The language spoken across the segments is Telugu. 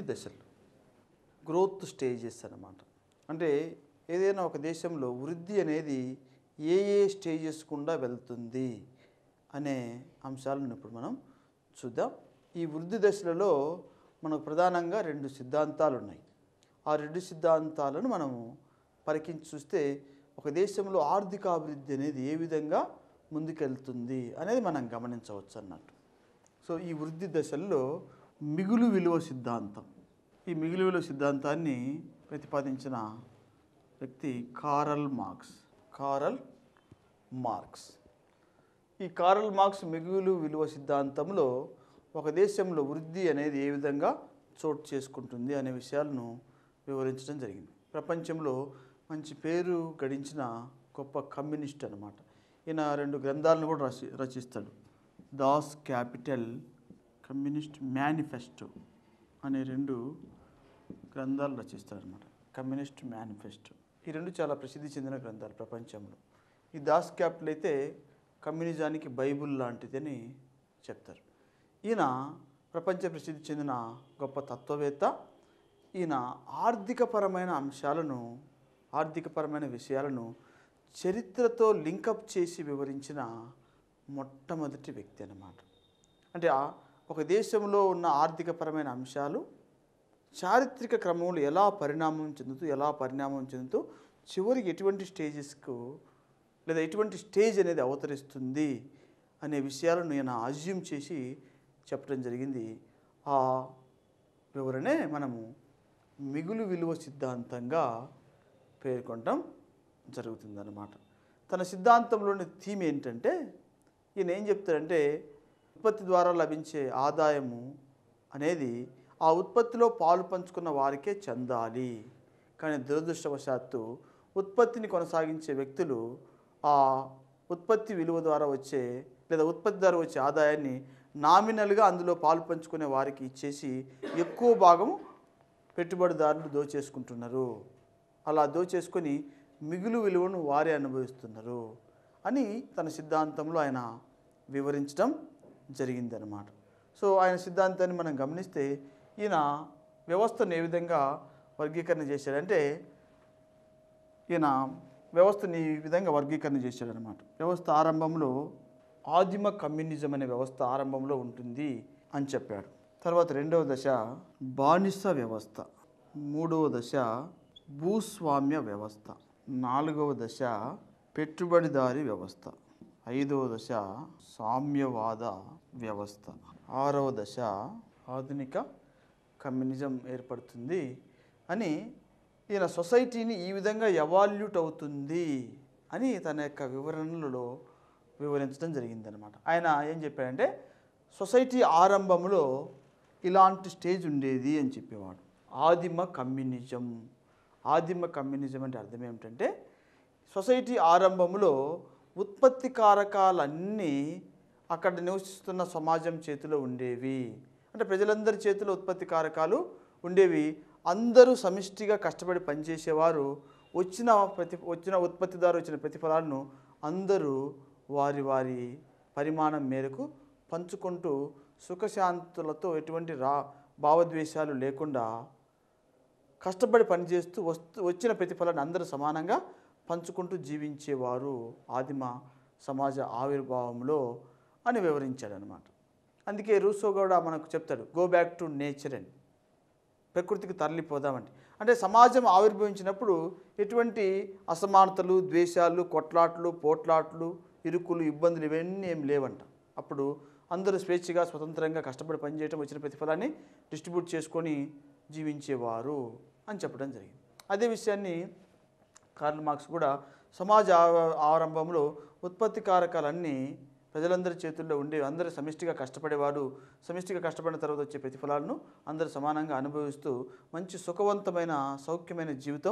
దశలు గ్రోత్ స్టేజెస్ అన్నమాట అంటే ఏదైనా ఒక దేశంలో వృద్ధి అనేది ఏ ఏ స్టేజెస్ గుండా వెళ్తుంది అనే అంశాలను ఇప్పుడు మనం చూద్దాం ఈ వృద్ధి దశలలో మనకు ప్రధానంగా రెండు సిద్ధాంతాలు ఉన్నాయి ఆ రెండు సిద్ధాంతాలను మనము పరికించి చూస్తే ఒక దేశంలో ఆర్థిక అభివృద్ధి అనేది ఏ విధంగా ముందుకెళ్తుంది అనేది మనం గమనించవచ్చు అన్నట్టు సో ఈ వృద్ధి దశల్లో మిగులు విలువ సిద్ధాంతం ఈ మిగులు విలువ సిద్ధాంతాన్ని ప్రతిపాదించిన వ్యక్తి కారల్ మార్క్స్ కారల్ మార్క్స్ ఈ కారల్ మార్క్స్ మిగులు విలువ సిద్ధాంతంలో ఒక దేశంలో వృద్ధి అనేది ఏ విధంగా చోటు చేసుకుంటుంది అనే విషయాలను వివరించడం జరిగింది ప్రపంచంలో మంచి పేరు గడించిన గొప్ప కమ్యూనిస్ట్ అన్నమాట ఈయన రెండు గ్రంథాలను కూడా రచి రచిస్తాడు దాస్ క్యాపిటల్ కమ్యూనిస్ట్ మేనిఫెస్టో అనే రెండు గ్రంథాలు రచిస్తాడు అనమాట కమ్యూనిస్ట్ మేనిఫెస్టో ఈ రెండు చాలా ప్రసిద్ధి చెందిన గ్రంథాలు ప్రపంచంలో ఈ దాస్ క్యాపిటల్ అయితే కమ్యూనిజానికి బైబుల్ లాంటిదని చెప్తారు ఈయన ప్రపంచ ప్రసిద్ధి చెందిన గొప్ప తత్వవేత్త ఈయన ఆర్థికపరమైన అంశాలను ఆర్థికపరమైన విషయాలను చరిత్రతో లింకప్ చేసి వివరించిన మొట్టమొదటి వ్యక్తి అన్నమాట అంటే ఆ- ఒక దేశంలో ఉన్న ఆర్థికపరమైన అంశాలు చారిత్రక క్రమంలో ఎలా పరిణామం చెందుతూ ఎలా పరిణామం చెందుతూ చివరికి ఎటువంటి స్టేజెస్కు లేదా ఎటువంటి స్టేజ్ అనేది అవతరిస్తుంది అనే విషయాలను నేను అజ్యూమ్ చేసి చెప్పడం జరిగింది ఆ వివరణే మనము మిగులు విలువ సిద్ధాంతంగా పేర్కొనటం జరుగుతుందన్నమాట తన సిద్ధాంతంలోని థీమ్ ఏంటంటే ఈయన ఏం చెప్తారంటే ఉత్పత్తి ద్వారా లభించే ఆదాయము అనేది ఆ ఉత్పత్తిలో పాలు పంచుకున్న వారికే చెందాలి కానీ దురదృష్టవశాత్తు ఉత్పత్తిని కొనసాగించే వ్యక్తులు ఆ ఉత్పత్తి విలువ ద్వారా వచ్చే లేదా ఉత్పత్తి ద్వారా వచ్చే ఆదాయాన్ని నామినల్గా అందులో పాలు పంచుకునే వారికి ఇచ్చేసి ఎక్కువ భాగం పెట్టుబడిదారులు దోచేసుకుంటున్నారు అలా దోచేసుకొని మిగులు విలువను వారే అనుభవిస్తున్నారు అని తన సిద్ధాంతంలో ఆయన వివరించడం జరిగిందనమాట సో ఆయన సిద్ధాంతాన్ని మనం గమనిస్తే ఈయన వ్యవస్థను ఏ విధంగా వర్గీకరణ చేశాడంటే ఈయన వ్యవస్థని ఈ విధంగా వర్గీకరణ చేశాడనమాట వ్యవస్థ ఆరంభంలో ఆదిమ కమ్యూనిజం అనే వ్యవస్థ ఆరంభంలో ఉంటుంది అని చెప్పాడు తర్వాత రెండవ దశ బానిస వ్యవస్థ మూడవ దశ భూస్వామ్య వ్యవస్థ నాలుగవ దశ పెట్టుబడిదారి వ్యవస్థ ఐదవ దశ సామ్యవాద వ్యవస్థ ఆరవ దశ ఆధునిక కమ్యూనిజం ఏర్పడుతుంది అని ఈయన సొసైటీని ఈ విధంగా ఎవాల్యూట్ అవుతుంది అని తన యొక్క వివరణలలో వివరించడం జరిగిందనమాట ఆయన ఏం చెప్పాడంటే సొసైటీ ఆరంభంలో ఇలాంటి స్టేజ్ ఉండేది అని చెప్పేవాడు ఆదిమ కమ్యూనిజం ఆదిమ కమ్యూనిజం అంటే అర్థం ఏమిటంటే సొసైటీ ఆరంభంలో ఉత్పత్తి కారకాలన్నీ అక్కడ నివసిస్తున్న సమాజం చేతిలో ఉండేవి అంటే ప్రజలందరి చేతిలో ఉత్పత్తి కారకాలు ఉండేవి అందరూ సమిష్టిగా కష్టపడి పనిచేసేవారు వచ్చిన ప్రతి వచ్చిన ఉత్పత్తిదారు వచ్చిన ప్రతిఫలాలను అందరూ వారి వారి పరిమాణం మేరకు పంచుకుంటూ సుఖశాంతులతో ఎటువంటి రా భావద్వేషాలు లేకుండా కష్టపడి పనిచేస్తూ వస్తు వచ్చిన ప్రతిఫలాన్ని అందరూ సమానంగా పంచుకుంటూ జీవించేవారు ఆదిమ సమాజ ఆవిర్భావంలో అని వివరించాడు అనమాట అందుకే రూసో కూడా మనకు చెప్తాడు గో బ్యాక్ టు నేచర్ అని ప్రకృతికి తరలిపోదామంటే అంటే సమాజం ఆవిర్భవించినప్పుడు ఎటువంటి అసమానతలు ద్వేషాలు కొట్లాట్లు పోట్లాట్లు ఇరుకులు ఇబ్బందులు ఇవన్నీ ఏం లేవంట అప్పుడు అందరూ స్వేచ్ఛగా స్వతంత్రంగా కష్టపడి పనిచేయడం వచ్చిన ప్రతిఫలాన్ని డిస్ట్రిబ్యూట్ చేసుకొని జీవించేవారు అని చెప్పడం జరిగింది అదే విషయాన్ని కార్ల్ మార్క్స్ కూడా సమాజ ఆ- ఆరంభంలో ఉత్పత్తి కారకాలన్నీ ప్రజలందరి చేతుల్లో ఉండేవి అందరూ సమిష్టిగా కష్టపడేవాడు సమిష్టిగా కష్టపడిన తర్వాత వచ్చే ప్రతిఫలాలను అందరూ సమానంగా అనుభవిస్తూ మంచి సుఖవంతమైన సౌఖ్యమైన జీవితం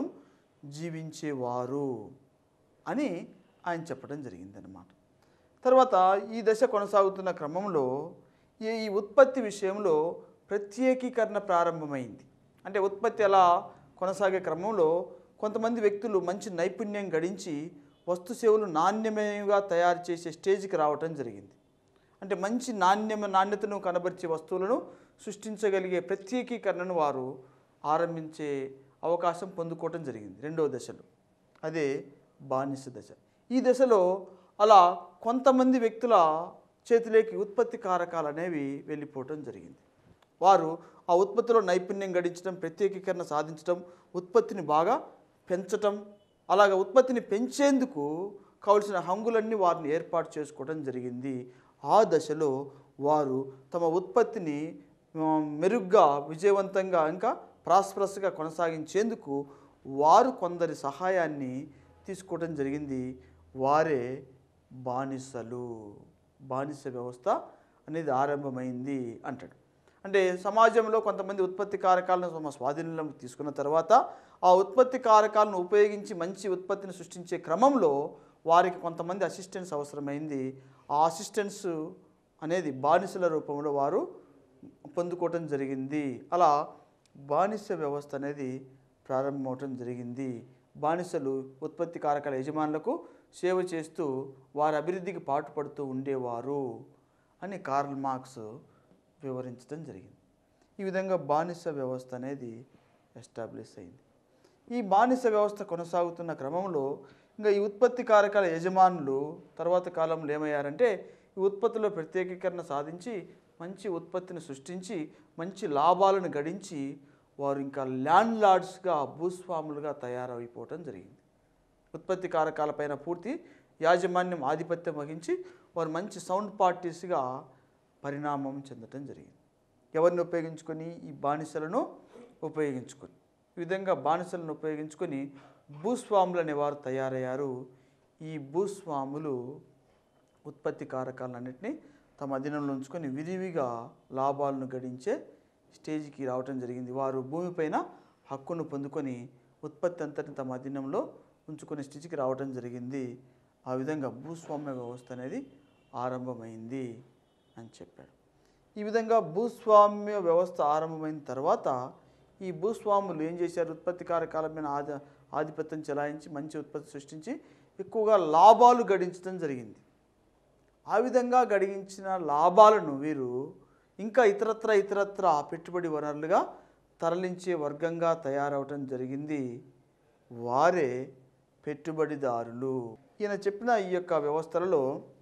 జీవించేవారు అని ఆయన చెప్పడం జరిగిందనమాట తర్వాత ఈ దశ కొనసాగుతున్న క్రమంలో ఈ ఈ ఉత్పత్తి విషయంలో ప్రత్యేకీకరణ ప్రారంభమైంది అంటే ఉత్పత్తి ఎలా కొనసాగే క్రమంలో కొంతమంది వ్యక్తులు మంచి నైపుణ్యం గడించి వస్తు సేవలు నాణ్యమేగా తయారు చేసే స్టేజ్కి రావటం జరిగింది అంటే మంచి నాణ్యమ నాణ్యతను కనబరిచే వస్తువులను సృష్టించగలిగే ప్రత్యేకీకరణను వారు ఆరంభించే అవకాశం పొందుకోవటం జరిగింది రెండవ దశలో అదే బానిస దశ ఈ దశలో అలా కొంతమంది వ్యక్తుల చేతిలోకి ఉత్పత్తి కారకాలు అనేవి వెళ్ళిపోవటం జరిగింది వారు ఆ ఉత్పత్తిలో నైపుణ్యం గడించడం ప్రత్యేకీకరణ సాధించడం ఉత్పత్తిని బాగా పెంచటం అలాగ ఉత్పత్తిని పెంచేందుకు కావలసిన హంగులన్నీ వారిని ఏర్పాటు చేసుకోవడం జరిగింది ఆ దశలో వారు తమ ఉత్పత్తిని ఆ, మెరుగ్గా విజయవంతంగా ఇంకా ప్రాస్పరస్గా కొనసాగించేందుకు వారు కొందరి సహాయాన్ని తీసుకోవడం జరిగింది వారే బానిసలు బానిస వ్యవస్థ అనేది ఆరంభమైంది అంటాడు అంటే సమాజంలో కొంతమంది ఉత్పత్తి కారకాలను తమ స్వాధీనంలోకి తీసుకున్న తర్వాత ఆ ఉత్పత్తి కారకాలను ఉపయోగించి మంచి ఉత్పత్తిని సృష్టించే క్రమంలో వారికి కొంతమంది అసిస్టెంట్స్ అవసరమైంది ఆ అసిస్టెంట్స్ అనేది బానిసల రూపంలో వారు పొందుకోవటం జరిగింది అలా బానిస వ్యవస్థ అనేది ప్రారంభమవటం జరిగింది బానిసలు ఉత్పత్తి కారకాల యజమానులకు సేవ చేస్తూ వారి అభివృద్ధికి పాటుపడుతూ ఉండేవారు అని కార్ల్ మార్క్స్ వివరించడం జరిగింది ఈ విధంగా బానిస వ్యవస్థ అనేది ఎస్టాబ్లిష్ అయింది ఈ బానిస వ్యవస్థ కొనసాగుతున్న క్రమంలో ఇంకా ఈ ఉత్పత్తి కారకాల యజమానులు తర్వాత కాలంలో ఏమయ్యారంటే ఈ ఉత్పత్తిలో ప్రత్యేకీకరణ సాధించి మంచి ఉత్పత్తిని సృష్టించి మంచి లాభాలను గడించి వారు ఇంకా ల్యాండ్ లార్డ్స్గా భూస్వాములుగా తయారైపోవటం జరిగింది ఉత్పత్తి కారకాలపైన పూర్తి యాజమాన్యం ఆధిపత్యం వహించి వారు మంచి సౌండ్ పార్టీస్గా పరిణామం చెందటం జరిగింది ఎవరిని ఉపయోగించుకొని ఈ బానిసలను ఉపయోగించుకొని ఈ విధంగా బానిసలను ఉపయోగించుకొని భూస్వాములు అనేవారు తయారయ్యారు ఈ భూస్వాములు ఉత్పత్తి కారకాలన్నింటినీ తమ అధీనంలో ఉంచుకొని విరివిగా లాభాలను గడించే స్టేజ్కి రావటం జరిగింది వారు భూమిపైన హక్కును పొందుకొని ఉత్పత్తి అంతటిని తమ అధీనంలో ఉంచుకునే స్థితికి రావటం జరిగింది ఆ విధంగా భూస్వామ్య వ్యవస్థ అనేది ఆరంభమైంది అని చెప్పాడు ఈ విధంగా భూస్వామ్య వ్యవస్థ ఆరంభమైన తర్వాత ఈ భూస్వాములు ఏం చేశారు ఉత్పత్తి కారకాల మీద ఆధి ఆధిపత్యం చెలాయించి మంచి ఉత్పత్తి సృష్టించి ఎక్కువగా లాభాలు గడించడం జరిగింది ఆ విధంగా గడించిన లాభాలను వీరు ఇంకా ఇతరత్ర ఇతరత్ర పెట్టుబడి వనరులుగా తరలించే వర్గంగా తయారవటం జరిగింది వారే పెట్టుబడిదారులు ఈయన చెప్పిన ఈ యొక్క వ్యవస్థలలో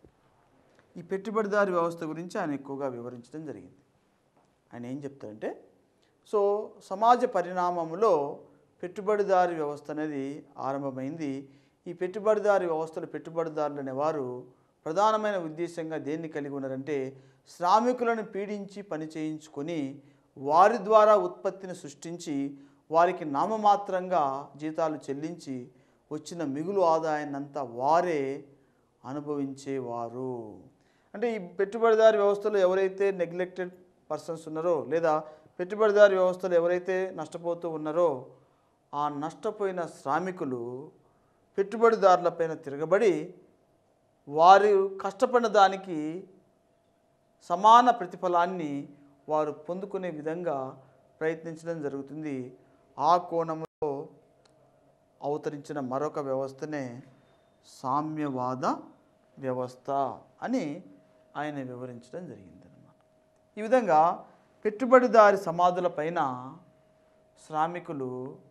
ఈ పెట్టుబడిదారు వ్యవస్థ గురించి ఆయన ఎక్కువగా వివరించడం జరిగింది ఆయన ఏం చెప్తారంటే సో సమాజ పరిణామంలో పెట్టుబడిదారు వ్యవస్థ అనేది ఆరంభమైంది ఈ పెట్టుబడిదారు వ్యవస్థలో పెట్టుబడిదారులు అనేవారు ప్రధానమైన ఉద్దేశంగా దేన్ని కలిగి ఉన్నారంటే శ్రామికులను పీడించి పని చేయించుకొని వారి ద్వారా ఉత్పత్తిని సృష్టించి వారికి నామమాత్రంగా జీతాలు చెల్లించి వచ్చిన మిగులు ఆదాయాన్నంతా వారే అనుభవించేవారు అంటే ఈ పెట్టుబడిదారి వ్యవస్థలో ఎవరైతే నెగ్లెక్టెడ్ పర్సన్స్ ఉన్నారో లేదా పెట్టుబడిదారి వ్యవస్థలో ఎవరైతే నష్టపోతూ ఉన్నారో ఆ నష్టపోయిన శ్రామికులు పెట్టుబడిదారులపైన తిరగబడి వారు కష్టపడిన దానికి సమాన ప్రతిఫలాన్ని వారు పొందుకునే విధంగా ప్రయత్నించడం జరుగుతుంది ఆ కోణంలో అవతరించిన మరొక వ్యవస్థనే సామ్యవాద వ్యవస్థ అని ఆయన వివరించడం జరిగింది అన్నమాట ఈ విధంగా పెట్టుబడిదారి సమాధులపైన శ్రామికులు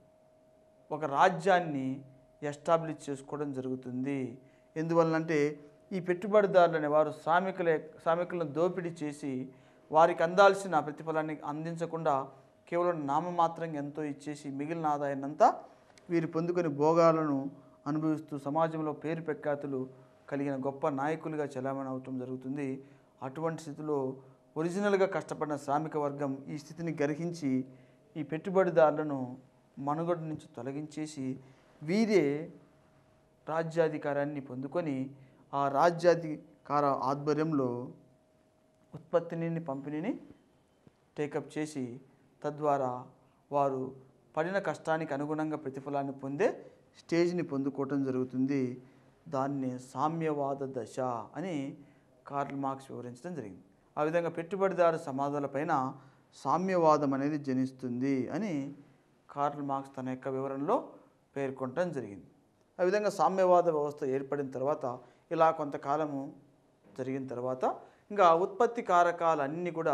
ఒక రాజ్యాన్ని ఎస్టాబ్లిష్ చేసుకోవడం జరుగుతుంది ఎందువల్లంటే ఈ పెట్టుబడిదారులు అనేవారు శ్రామికుల శ్రామికులను దోపిడీ చేసి వారికి అందాల్సిన ప్రతిఫలాన్ని అందించకుండా కేవలం నామమాత్రంగా ఎంతో ఇచ్చేసి మిగిలిన ఆదాయాన్నంతా వీరు పొందుకొని భోగాలను అనుభవిస్తూ సమాజంలో పేరు ప్రఖ్యాతులు కలిగిన గొప్ప నాయకులుగా చలామణి అవటం జరుగుతుంది అటువంటి స్థితిలో ఒరిజినల్గా కష్టపడిన శ్రామిక వర్గం ఈ స్థితిని గ్రహించి ఈ పెట్టుబడిదారులను మనుగడ నుంచి తొలగించేసి వీరే రాజ్యాధికారాన్ని పొందుకొని ఆ రాజ్యాధికార ఆధ్వర్యంలో ఉత్పత్తిని పంపిణీని టేకప్ చేసి తద్వారా వారు పడిన కష్టానికి అనుగుణంగా ప్రతిఫలాన్ని పొందే స్టేజ్ని పొందుకోవటం జరుగుతుంది దాన్ని సామ్యవాద దశ అని కార్ల్ మార్క్స్ వివరించడం జరిగింది ఆ విధంగా పెట్టుబడిదారు సమాధాలపైన సామ్యవాదం అనేది జనిస్తుంది అని కార్ల్ మార్క్స్ తన యొక్క వివరణలో పేర్కొనడం జరిగింది ఆ విధంగా సామ్యవాద వ్యవస్థ ఏర్పడిన తర్వాత ఇలా కొంతకాలము జరిగిన తర్వాత ఇంకా ఉత్పత్తి కారకాలన్నీ కూడా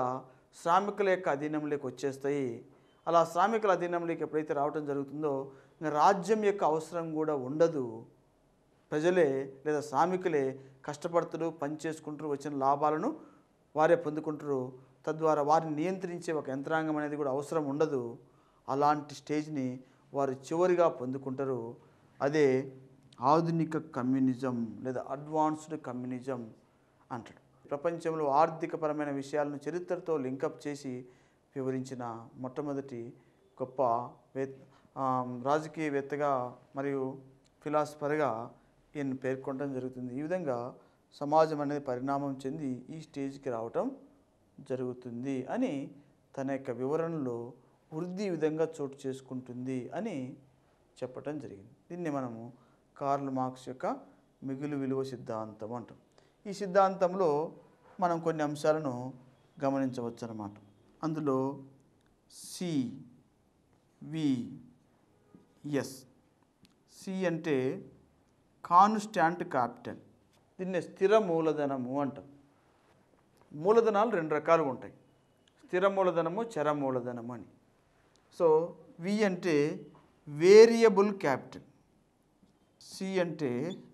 శ్రామికుల యొక్క అధీనంలోకి వచ్చేస్తాయి అలా శ్రామికుల అధీనంలోకి ఎప్పుడైతే రావటం జరుగుతుందో ఇంకా రాజ్యం యొక్క అవసరం కూడా ఉండదు ప్రజలే లేదా శ్రామికులే కష్టపడుతురు పని చేసుకుంటారు వచ్చిన లాభాలను వారే పొందుకుంటారు తద్వారా వారిని నియంత్రించే ఒక యంత్రాంగం అనేది కూడా అవసరం ఉండదు అలాంటి స్టేజ్ని వారు చివరిగా పొందుకుంటారు అదే ఆధునిక కమ్యూనిజం లేదా అడ్వాన్స్డ్ కమ్యూనిజం అంటాడు ప్రపంచంలో ఆర్థికపరమైన విషయాలను చరిత్రతో లింకప్ చేసి వివరించిన మొట్టమొదటి గొప్ప వే ఆ, రాజకీయవేత్తగా మరియు ఫిలాసఫర్గా ఈయన పేర్కొనడం జరుగుతుంది ఈ విధంగా సమాజం అనేది పరిణామం చెంది ఈ స్టేజ్కి రావటం జరుగుతుంది అని తన యొక్క వివరణలో వృద్ధి ఈ విధంగా చోటు చేసుకుంటుంది అని చెప్పటం జరిగింది దీన్ని మనము కార్ల్ మార్క్స్ యొక్క మిగులు విలువ సిద్ధాంతం అంటాం ఈ సిద్ధాంతంలో మనం కొన్ని అంశాలను గమనించవచ్చు అన్నమాట అందులో సి వి ఎస్ సి అంటే కాన్స్టాంట్ క్యాపిటల్ దీన్ని స్థిర మూలధనము అంటాం మూలధనాలు రెండు రకాలుగా ఉంటాయి స్థిర మూలధనము చర మూలధనము అని సో వి అంటే వేరియబుల్ క్యాపిటల్ సి అంటే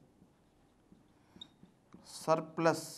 సర్ప్లస్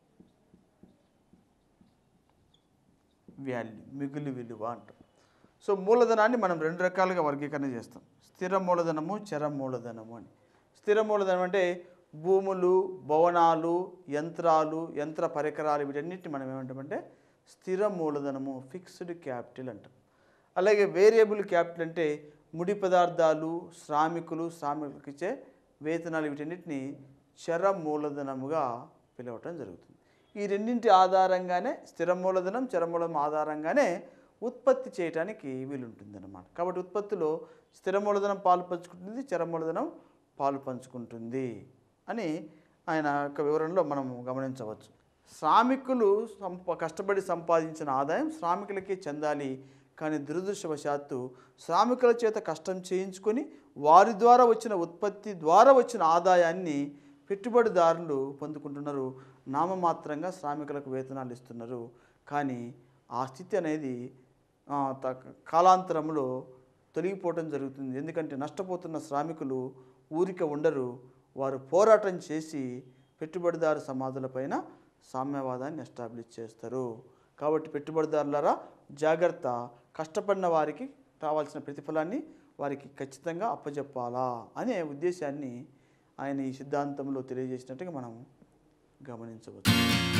వాల్యూ మిగులు విలువ అంటాం సో మూలధనాన్ని మనం రెండు రకాలుగా వర్గీకరణ చేస్తాం స్థిర మూలధనము చర మూలధనము అని స్థిర మూలధనం అంటే భూములు భవనాలు యంత్రాలు యంత్ర పరికరాలు వీటన్నిటిని మనం ఏమంటామంటే స్థిర మూలధనము ఫిక్స్డ్ క్యాపిటల్ అంటాం అలాగే వేరియబుల్ క్యాపిటల్ అంటే ముడి పదార్థాలు శ్రామికులు శ్రామికులకు ఇచ్చే వేతనాలు వీటన్నిటిని చర మూలధనముగా పిలవటం జరుగుతుంది ఈ రెండింటి ఆధారంగానే స్థిర మూలధనం చర మూలధనం ఆధారంగానే ఉత్పత్తి చేయడానికి వీలుంటుంది అన్నమాట కాబట్టి ఉత్పత్తిలో స్థిర మూలధనం పాలు పంచుకుంటుంది చర మూలధనం పాలు పంచుకుంటుంది అని ఆయన యొక్క వివరణలో మనం గమనించవచ్చు శ్రామికులు సంప కష్టపడి సంపాదించిన ఆదాయం శ్రామికులకే చెందాలి కానీ దురదృష్టవశాత్తు శ్రామికుల చేత కష్టం చేయించుకొని వారి ద్వారా వచ్చిన ఉత్పత్తి ద్వారా వచ్చిన ఆదాయాన్ని పెట్టుబడిదారులు పొందుకుంటున్నారు నామమాత్రంగా శ్రామికులకు వేతనాలు ఇస్తున్నారు కానీ ఆ స్థితి అనేది ఆ, త- కాలాంతరంలో తొలగిపోవటం జరుగుతుంది ఎందుకంటే నష్టపోతున్న శ్రామికులు ఊరిక ఉండరు వారు పోరాటం చేసి పెట్టుబడిదారు సమాధులపైన సామ్యవాదాన్ని ఎస్టాబ్లిష్ చేస్తారు కాబట్టి పెట్టుబడిదారులారా జాగ్రత్త కష్టపడిన వారికి రావాల్సిన ప్రతిఫలాన్ని వారికి ఖచ్చితంగా అప్పచెప్పాలా అనే ఉద్దేశాన్ని ఆయన ఈ సిద్ధాంతంలో తెలియజేసినట్టుగా మనం గమనించవచ్చు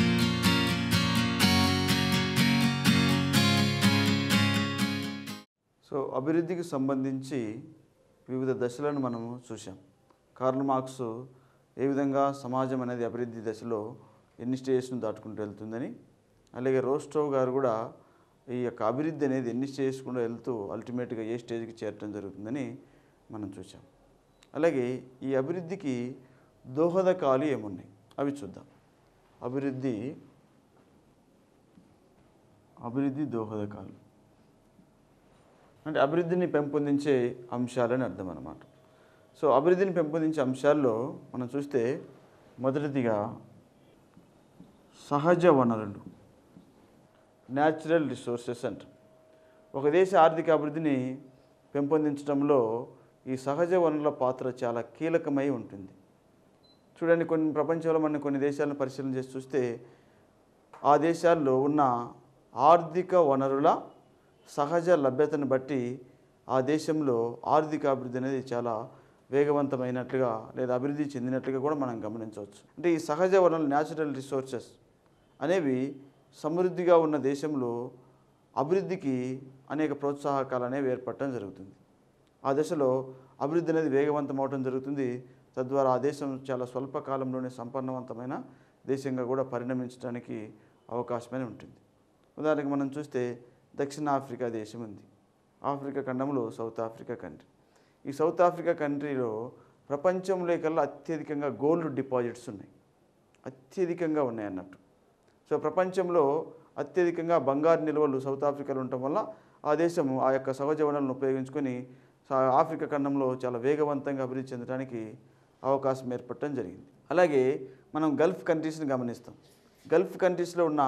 సో అభివృద్ధికి సంబంధించి వివిధ దశలను మనము చూసాం కార్ల్ మార్క్స్ ఏ విధంగా సమాజం అనేది అభివృద్ధి దశలో ఎన్ని స్టేజ్ను దాటుకుంటూ వెళ్తుందని అలాగే రోస్టోవ్ గారు కూడా ఈ యొక్క అభివృద్ధి అనేది ఎన్ని స్టేజ్ కూడా వెళ్తూ అల్టిమేట్గా ఏ స్టేజ్కి చేరటం జరుగుతుందని మనం చూసాం అలాగే ఈ అభివృద్ధికి దోహదకాలు ఏమున్నాయి అవి చూద్దాం అభివృద్ధి అభివృద్ధి దోహదకాలు అంటే అభివృద్ధిని పెంపొందించే అంశాలని అర్థం అన్నమాట సో అభివృద్ధిని పెంపొందించే అంశాల్లో మనం చూస్తే మొదటిదిగా సహజ వనరులు న్యాచురల్ రిసోర్సెస్ అంట ఒక దేశ ఆర్థిక అభివృద్ధిని పెంపొందించడంలో ఈ సహజ వనరుల పాత్ర చాలా కీలకమై ఉంటుంది చూడండి కొన్ని ప్రపంచంలో మనం కొన్ని దేశాలను పరిశీలన చేసి చూస్తే ఆ దేశాల్లో ఉన్న ఆర్థిక వనరుల సహజ లభ్యతను బట్టి ఆ దేశంలో ఆర్థిక అభివృద్ధి అనేది చాలా వేగవంతమైనట్లుగా లేదా అభివృద్ధి చెందినట్లుగా కూడా మనం గమనించవచ్చు అంటే ఈ సహజ వనరులు న్యాచురల్ రిసోర్సెస్ అనేవి సమృద్ధిగా ఉన్న దేశంలో అభివృద్ధికి అనేక ప్రోత్సాహకాలు అనేవి ఏర్పడటం జరుగుతుంది ఆ దశలో అభివృద్ధి అనేది వేగవంతం అవటం జరుగుతుంది తద్వారా ఆ దేశం చాలా స్వల్ప కాలంలోనే సంపన్నవంతమైన దేశంగా కూడా పరిణమించడానికి అవకాశమే ఉంటుంది ఉదాహరణకు మనం చూస్తే దక్షిణ ఆఫ్రికా దేశం ఉంది ఆఫ్రికా ఖండంలో సౌత్ ఆఫ్రికా కంట్రీ ఈ సౌత్ ఆఫ్రికా కంట్రీలో ప్రపంచంలో కల్లా అత్యధికంగా గోల్డ్ డిపాజిట్స్ ఉన్నాయి అత్యధికంగా ఉన్నాయి అన్నట్టు సో ప్రపంచంలో అత్యధికంగా బంగారు నిల్వలు సౌత్ ఆఫ్రికాలో ఉండటం వల్ల ఆ దేశం ఆ యొక్క సహజ వనరులను ఉపయోగించుకొని సా- ఆఫ్రికా ఖండంలో చాలా వేగవంతంగా అభివృద్ధి చెందడానికి అవకాశం ఏర్పడటం జరిగింది అలాగే మనం గల్ఫ్ కంట్రీస్ని గమనిస్తాం గల్ఫ్ కంట్రీస్లో ఉన్న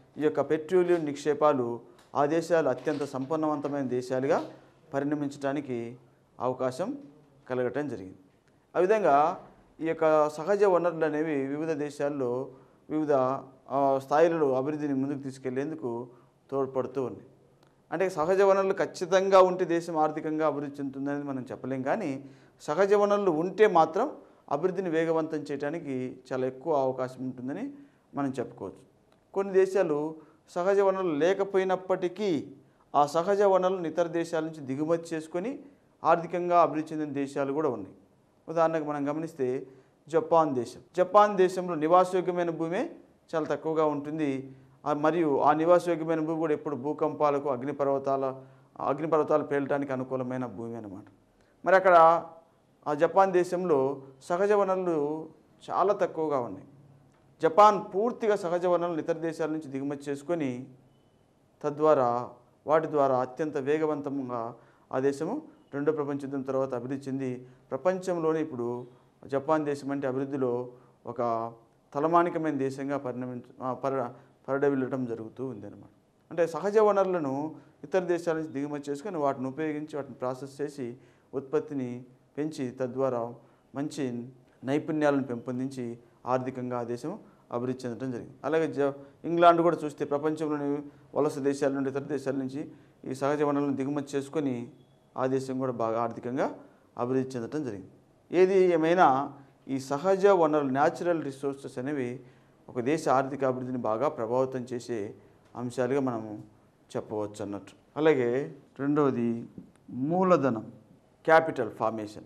ఈ యొక్క పెట్రోలియం నిక్షేపాలు ఆ దేశాలు అత్యంత సంపన్నవంతమైన దేశాలుగా పరిణమించడానికి అవకాశం కలగటం జరిగింది ఆ విధంగా ఈ యొక్క సహజ వనరులు అనేవి వివిధ దేశాల్లో వివిధ ఆ, స్థాయిలలో అభివృద్ధిని ముందుకు తీసుకెళ్లేందుకు తోడ్పడుతూ ఉన్నాయి అంటే సహజ వనరులు ఖచ్చితంగా ఉంటే దేశం ఆర్థికంగా అభివృద్ధి చెందుతుందని మనం చెప్పలేం కానీ సహజ వనరులు ఉంటే మాత్రం అభివృద్ధిని వేగవంతం చేయడానికి చాలా ఎక్కువ అవకాశం ఉంటుందని మనం చెప్పుకోవచ్చు కొన్ని దేశాలు సహజ వనరులు లేకపోయినప్పటికీ ఆ సహజ వనరులను ఇతర దేశాల నుంచి దిగుమతి చేసుకొని ఆర్థికంగా అభివృద్ధి చెందిన దేశాలు కూడా ఉన్నాయి ఉదాహరణకు మనం గమనిస్తే జపాన్ దేశం జపాన్ దేశంలో నివాసయోగ్యమైన భూమే చాలా తక్కువగా ఉంటుంది ఆ మరియు ఆ నివాసయోగ్యమైన భూమి కూడా ఎప్పుడు భూకంపాలకు అగ్నిపర్వతాల అగ్నిపర్వతాలు పేలటానికి అనుకూలమైన భూమి అన్నమాట మరి అక్కడ ఆ జపాన్ దేశంలో సహజ వనరులు చాలా తక్కువగా ఉన్నాయి జపాన్ పూర్తిగా సహజ వనరులను ఇతర దేశాల నుంచి దిగుమతి చేసుకొని తద్వారా వాటి ద్వారా అత్యంత వేగవంతంగా ఆ దేశము రెండో ప్రపంచ యుద్ధం తర్వాత అభివృద్ధి చెంది ప్రపంచంలోనే ఇప్పుడు జపాన్ దేశం అంటే అభివృద్ధిలో ఒక తలమానికమైన దేశంగా పరిణమించ ఆ, పర పరడవిల్లటం జరుగుతూ ఉంది అనమాట అంటే సహజ వనరులను ఇతర దేశాల నుంచి దిగుమతి చేసుకొని వాటిని ఉపయోగించి వాటిని ప్రాసెస్ చేసి ఉత్పత్తిని పెంచి తద్వారా మంచి నైపుణ్యాలను పెంపొందించి ఆర్థికంగా ఆ దేశం అభివృద్ధి చెందడం జరిగింది అలాగే జ ఇంగ్లాండ్ కూడా చూస్తే ప్రపంచంలోని వలస దేశాల నుండి ఇతర దేశాల నుంచి ఈ సహజ వనరులను దిగుమతి చేసుకొని ఆ దేశం కూడా బాగా ఆర్థికంగా అభివృద్ధి చెందడం జరిగింది ఏది ఏమైనా ఈ సహజ వనరులు న్యాచురల్ రిసోర్సెస్ అనేవి ఒక దేశ ఆర్థిక అభివృద్ధిని బాగా ప్రభావితం చేసే అంశాలుగా మనము చెప్పవచ్చు అన్నట్టు అలాగే రెండవది మూలధనం క్యాపిటల్ ఫార్మేషన్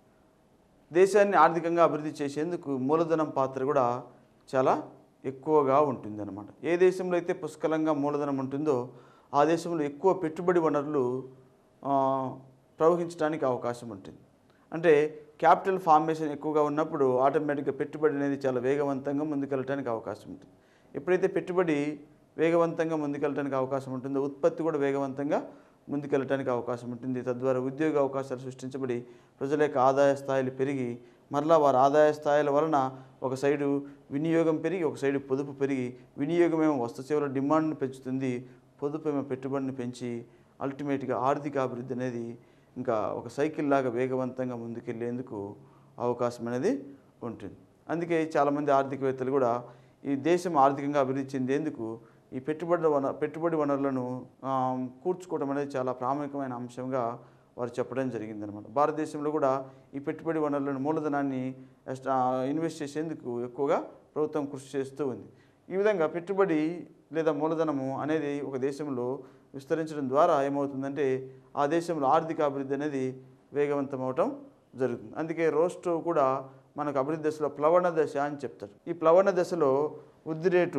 దేశాన్ని ఆర్థికంగా అభివృద్ధి చేసేందుకు మూలధనం పాత్ర కూడా చాలా ఎక్కువగా ఉంటుందన్నమాట ఏ దేశంలో అయితే పుష్కలంగా మూలధనం ఉంటుందో ఆ దేశంలో ఎక్కువ పెట్టుబడి వనరులు ఆ, ప్రవహించడానికి అవకాశం ఉంటుంది అంటే క్యాపిటల్ ఫార్మేషన్ ఎక్కువగా ఉన్నప్పుడు ఆటోమేటిక్గా పెట్టుబడి అనేది చాలా వేగవంతంగా ముందుకెళ్ళడానికి అవకాశం ఉంటుంది ఎప్పుడైతే పెట్టుబడి వేగవంతంగా ముందుకెళ్ళడానికి అవకాశం ఉంటుందో ఉత్పత్తి కూడా వేగవంతంగా ముందుకెళ్ళడానికి అవకాశం ఉంటుంది తద్వారా ఉద్యోగ అవకాశాలు సృష్టించబడి ప్రజల యొక్క ఆదాయ స్థాయిలు పెరిగి మరలా వారి ఆదాయ స్థాయిల వలన ఒక సైడు వినియోగం పెరిగి ఒక సైడు పొదుపు పెరిగి వినియోగం ఏమో వస్తు సేవల డిమాండ్ను పెంచుతుంది పొదుపు ఏమో పెట్టుబడిని పెంచి అల్టిమేట్గా ఆర్థిక అభివృద్ధి అనేది ఇంకా ఒక సైకిల్ లాగా వేగవంతంగా ముందుకెళ్లేందుకు అవకాశం అనేది ఉంటుంది అందుకే చాలామంది ఆర్థికవేత్తలు కూడా ఈ దేశం ఆర్థికంగా అభివృద్ధి చెందేందుకు ఈ పెట్టుబడి వన పెట్టుబడి వనరులను ఆ, కూర్చుకోవడం అనేది చాలా ప్రాముఖ్యమైన అంశంగా వారు చెప్పడం జరిగిందనమాట భారతదేశంలో కూడా ఈ పెట్టుబడి వనరులను మూలధనాన్ని ఎస్ట్- ఆ, ఇన్వెస్ట్ చేసేందుకు ఎక్కువగా ప్రభుత్వం కృషి చేస్తూ ఉంది ఈ విధంగా పెట్టుబడి లేదా మూలధనము అనేది ఒక దేశంలో విస్తరించడం ద్వారా ఏమవుతుందంటే ఆ దేశంలో ఆర్థిక అభివృద్ధి అనేది వేగవంతం అవటం జరుగుతుంది అందుకే రోస్టో కూడా మనకు అభివృద్ధి దశలో ప్లవన దశ అని చెప్తారు ఈ ప్లవన దశలో వృద్ధి రేటు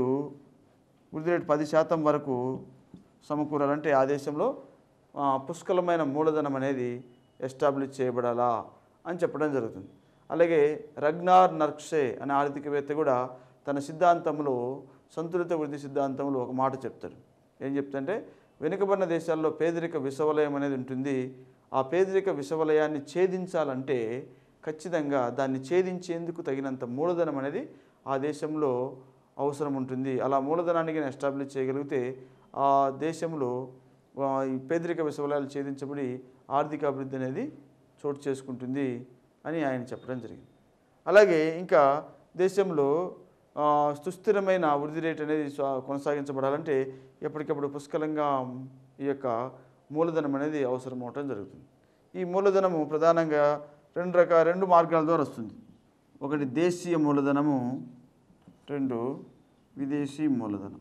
వృద్ధి రేటు పది శాతం వరకు సమకూరాలంటే ఆ దేశంలో ఆ, పుష్కలమైన మూలధనం అనేది ఎస్టాబ్లిష్ చేయబడాలా అని చెప్పడం జరుగుతుంది అలాగే రగ్నార్ నర్క్షే అనే ఆర్థికవేత్త కూడా తన సిద్ధాంతంలో సంతులిత వృద్ధి సిద్ధాంతంలో ఒక మాట చెప్తాడు ఏం చెప్తుంటే వెనుకబడిన దేశాల్లో పేదరిక విషవలయం అనేది ఉంటుంది ఆ పేదరిక విషవలయాన్ని ఛేదించాలంటే ఖచ్చితంగా దాన్ని ఛేదించేందుకు తగినంత మూలధనం అనేది ఆ దేశంలో అవసరం ఉంటుంది అలా మూలధనాన్ని కానీ ఎస్టాబ్లిష్ చేయగలిగితే ఆ దేశంలో ఆ, ఈ పేదరిక విషవలయాలు ఛేదించబడి ఆర్థిక అభివృద్ధి అనేది చోటు చేసుకుంటుంది అని ఆయన చెప్పడం జరిగింది అలాగే ఇంకా దేశంలో ఆ, సుస్థిరమైన వృద్ధి రేట్ అనేది స్వ- కొనసాగించబడాలంటే ఎప్పటికప్పుడు పుష్కలంగా ఈ యొక్క మూలధనం అనేది అవసరం అవటం జరుగుతుంది ఈ మూలధనము ప్రధానంగా రెండు రకాల రెండు మార్గాల ద్వారా వస్తుంది ఒకటి దేశీయ మూలధనము రెండు విదేశీ మూలధనం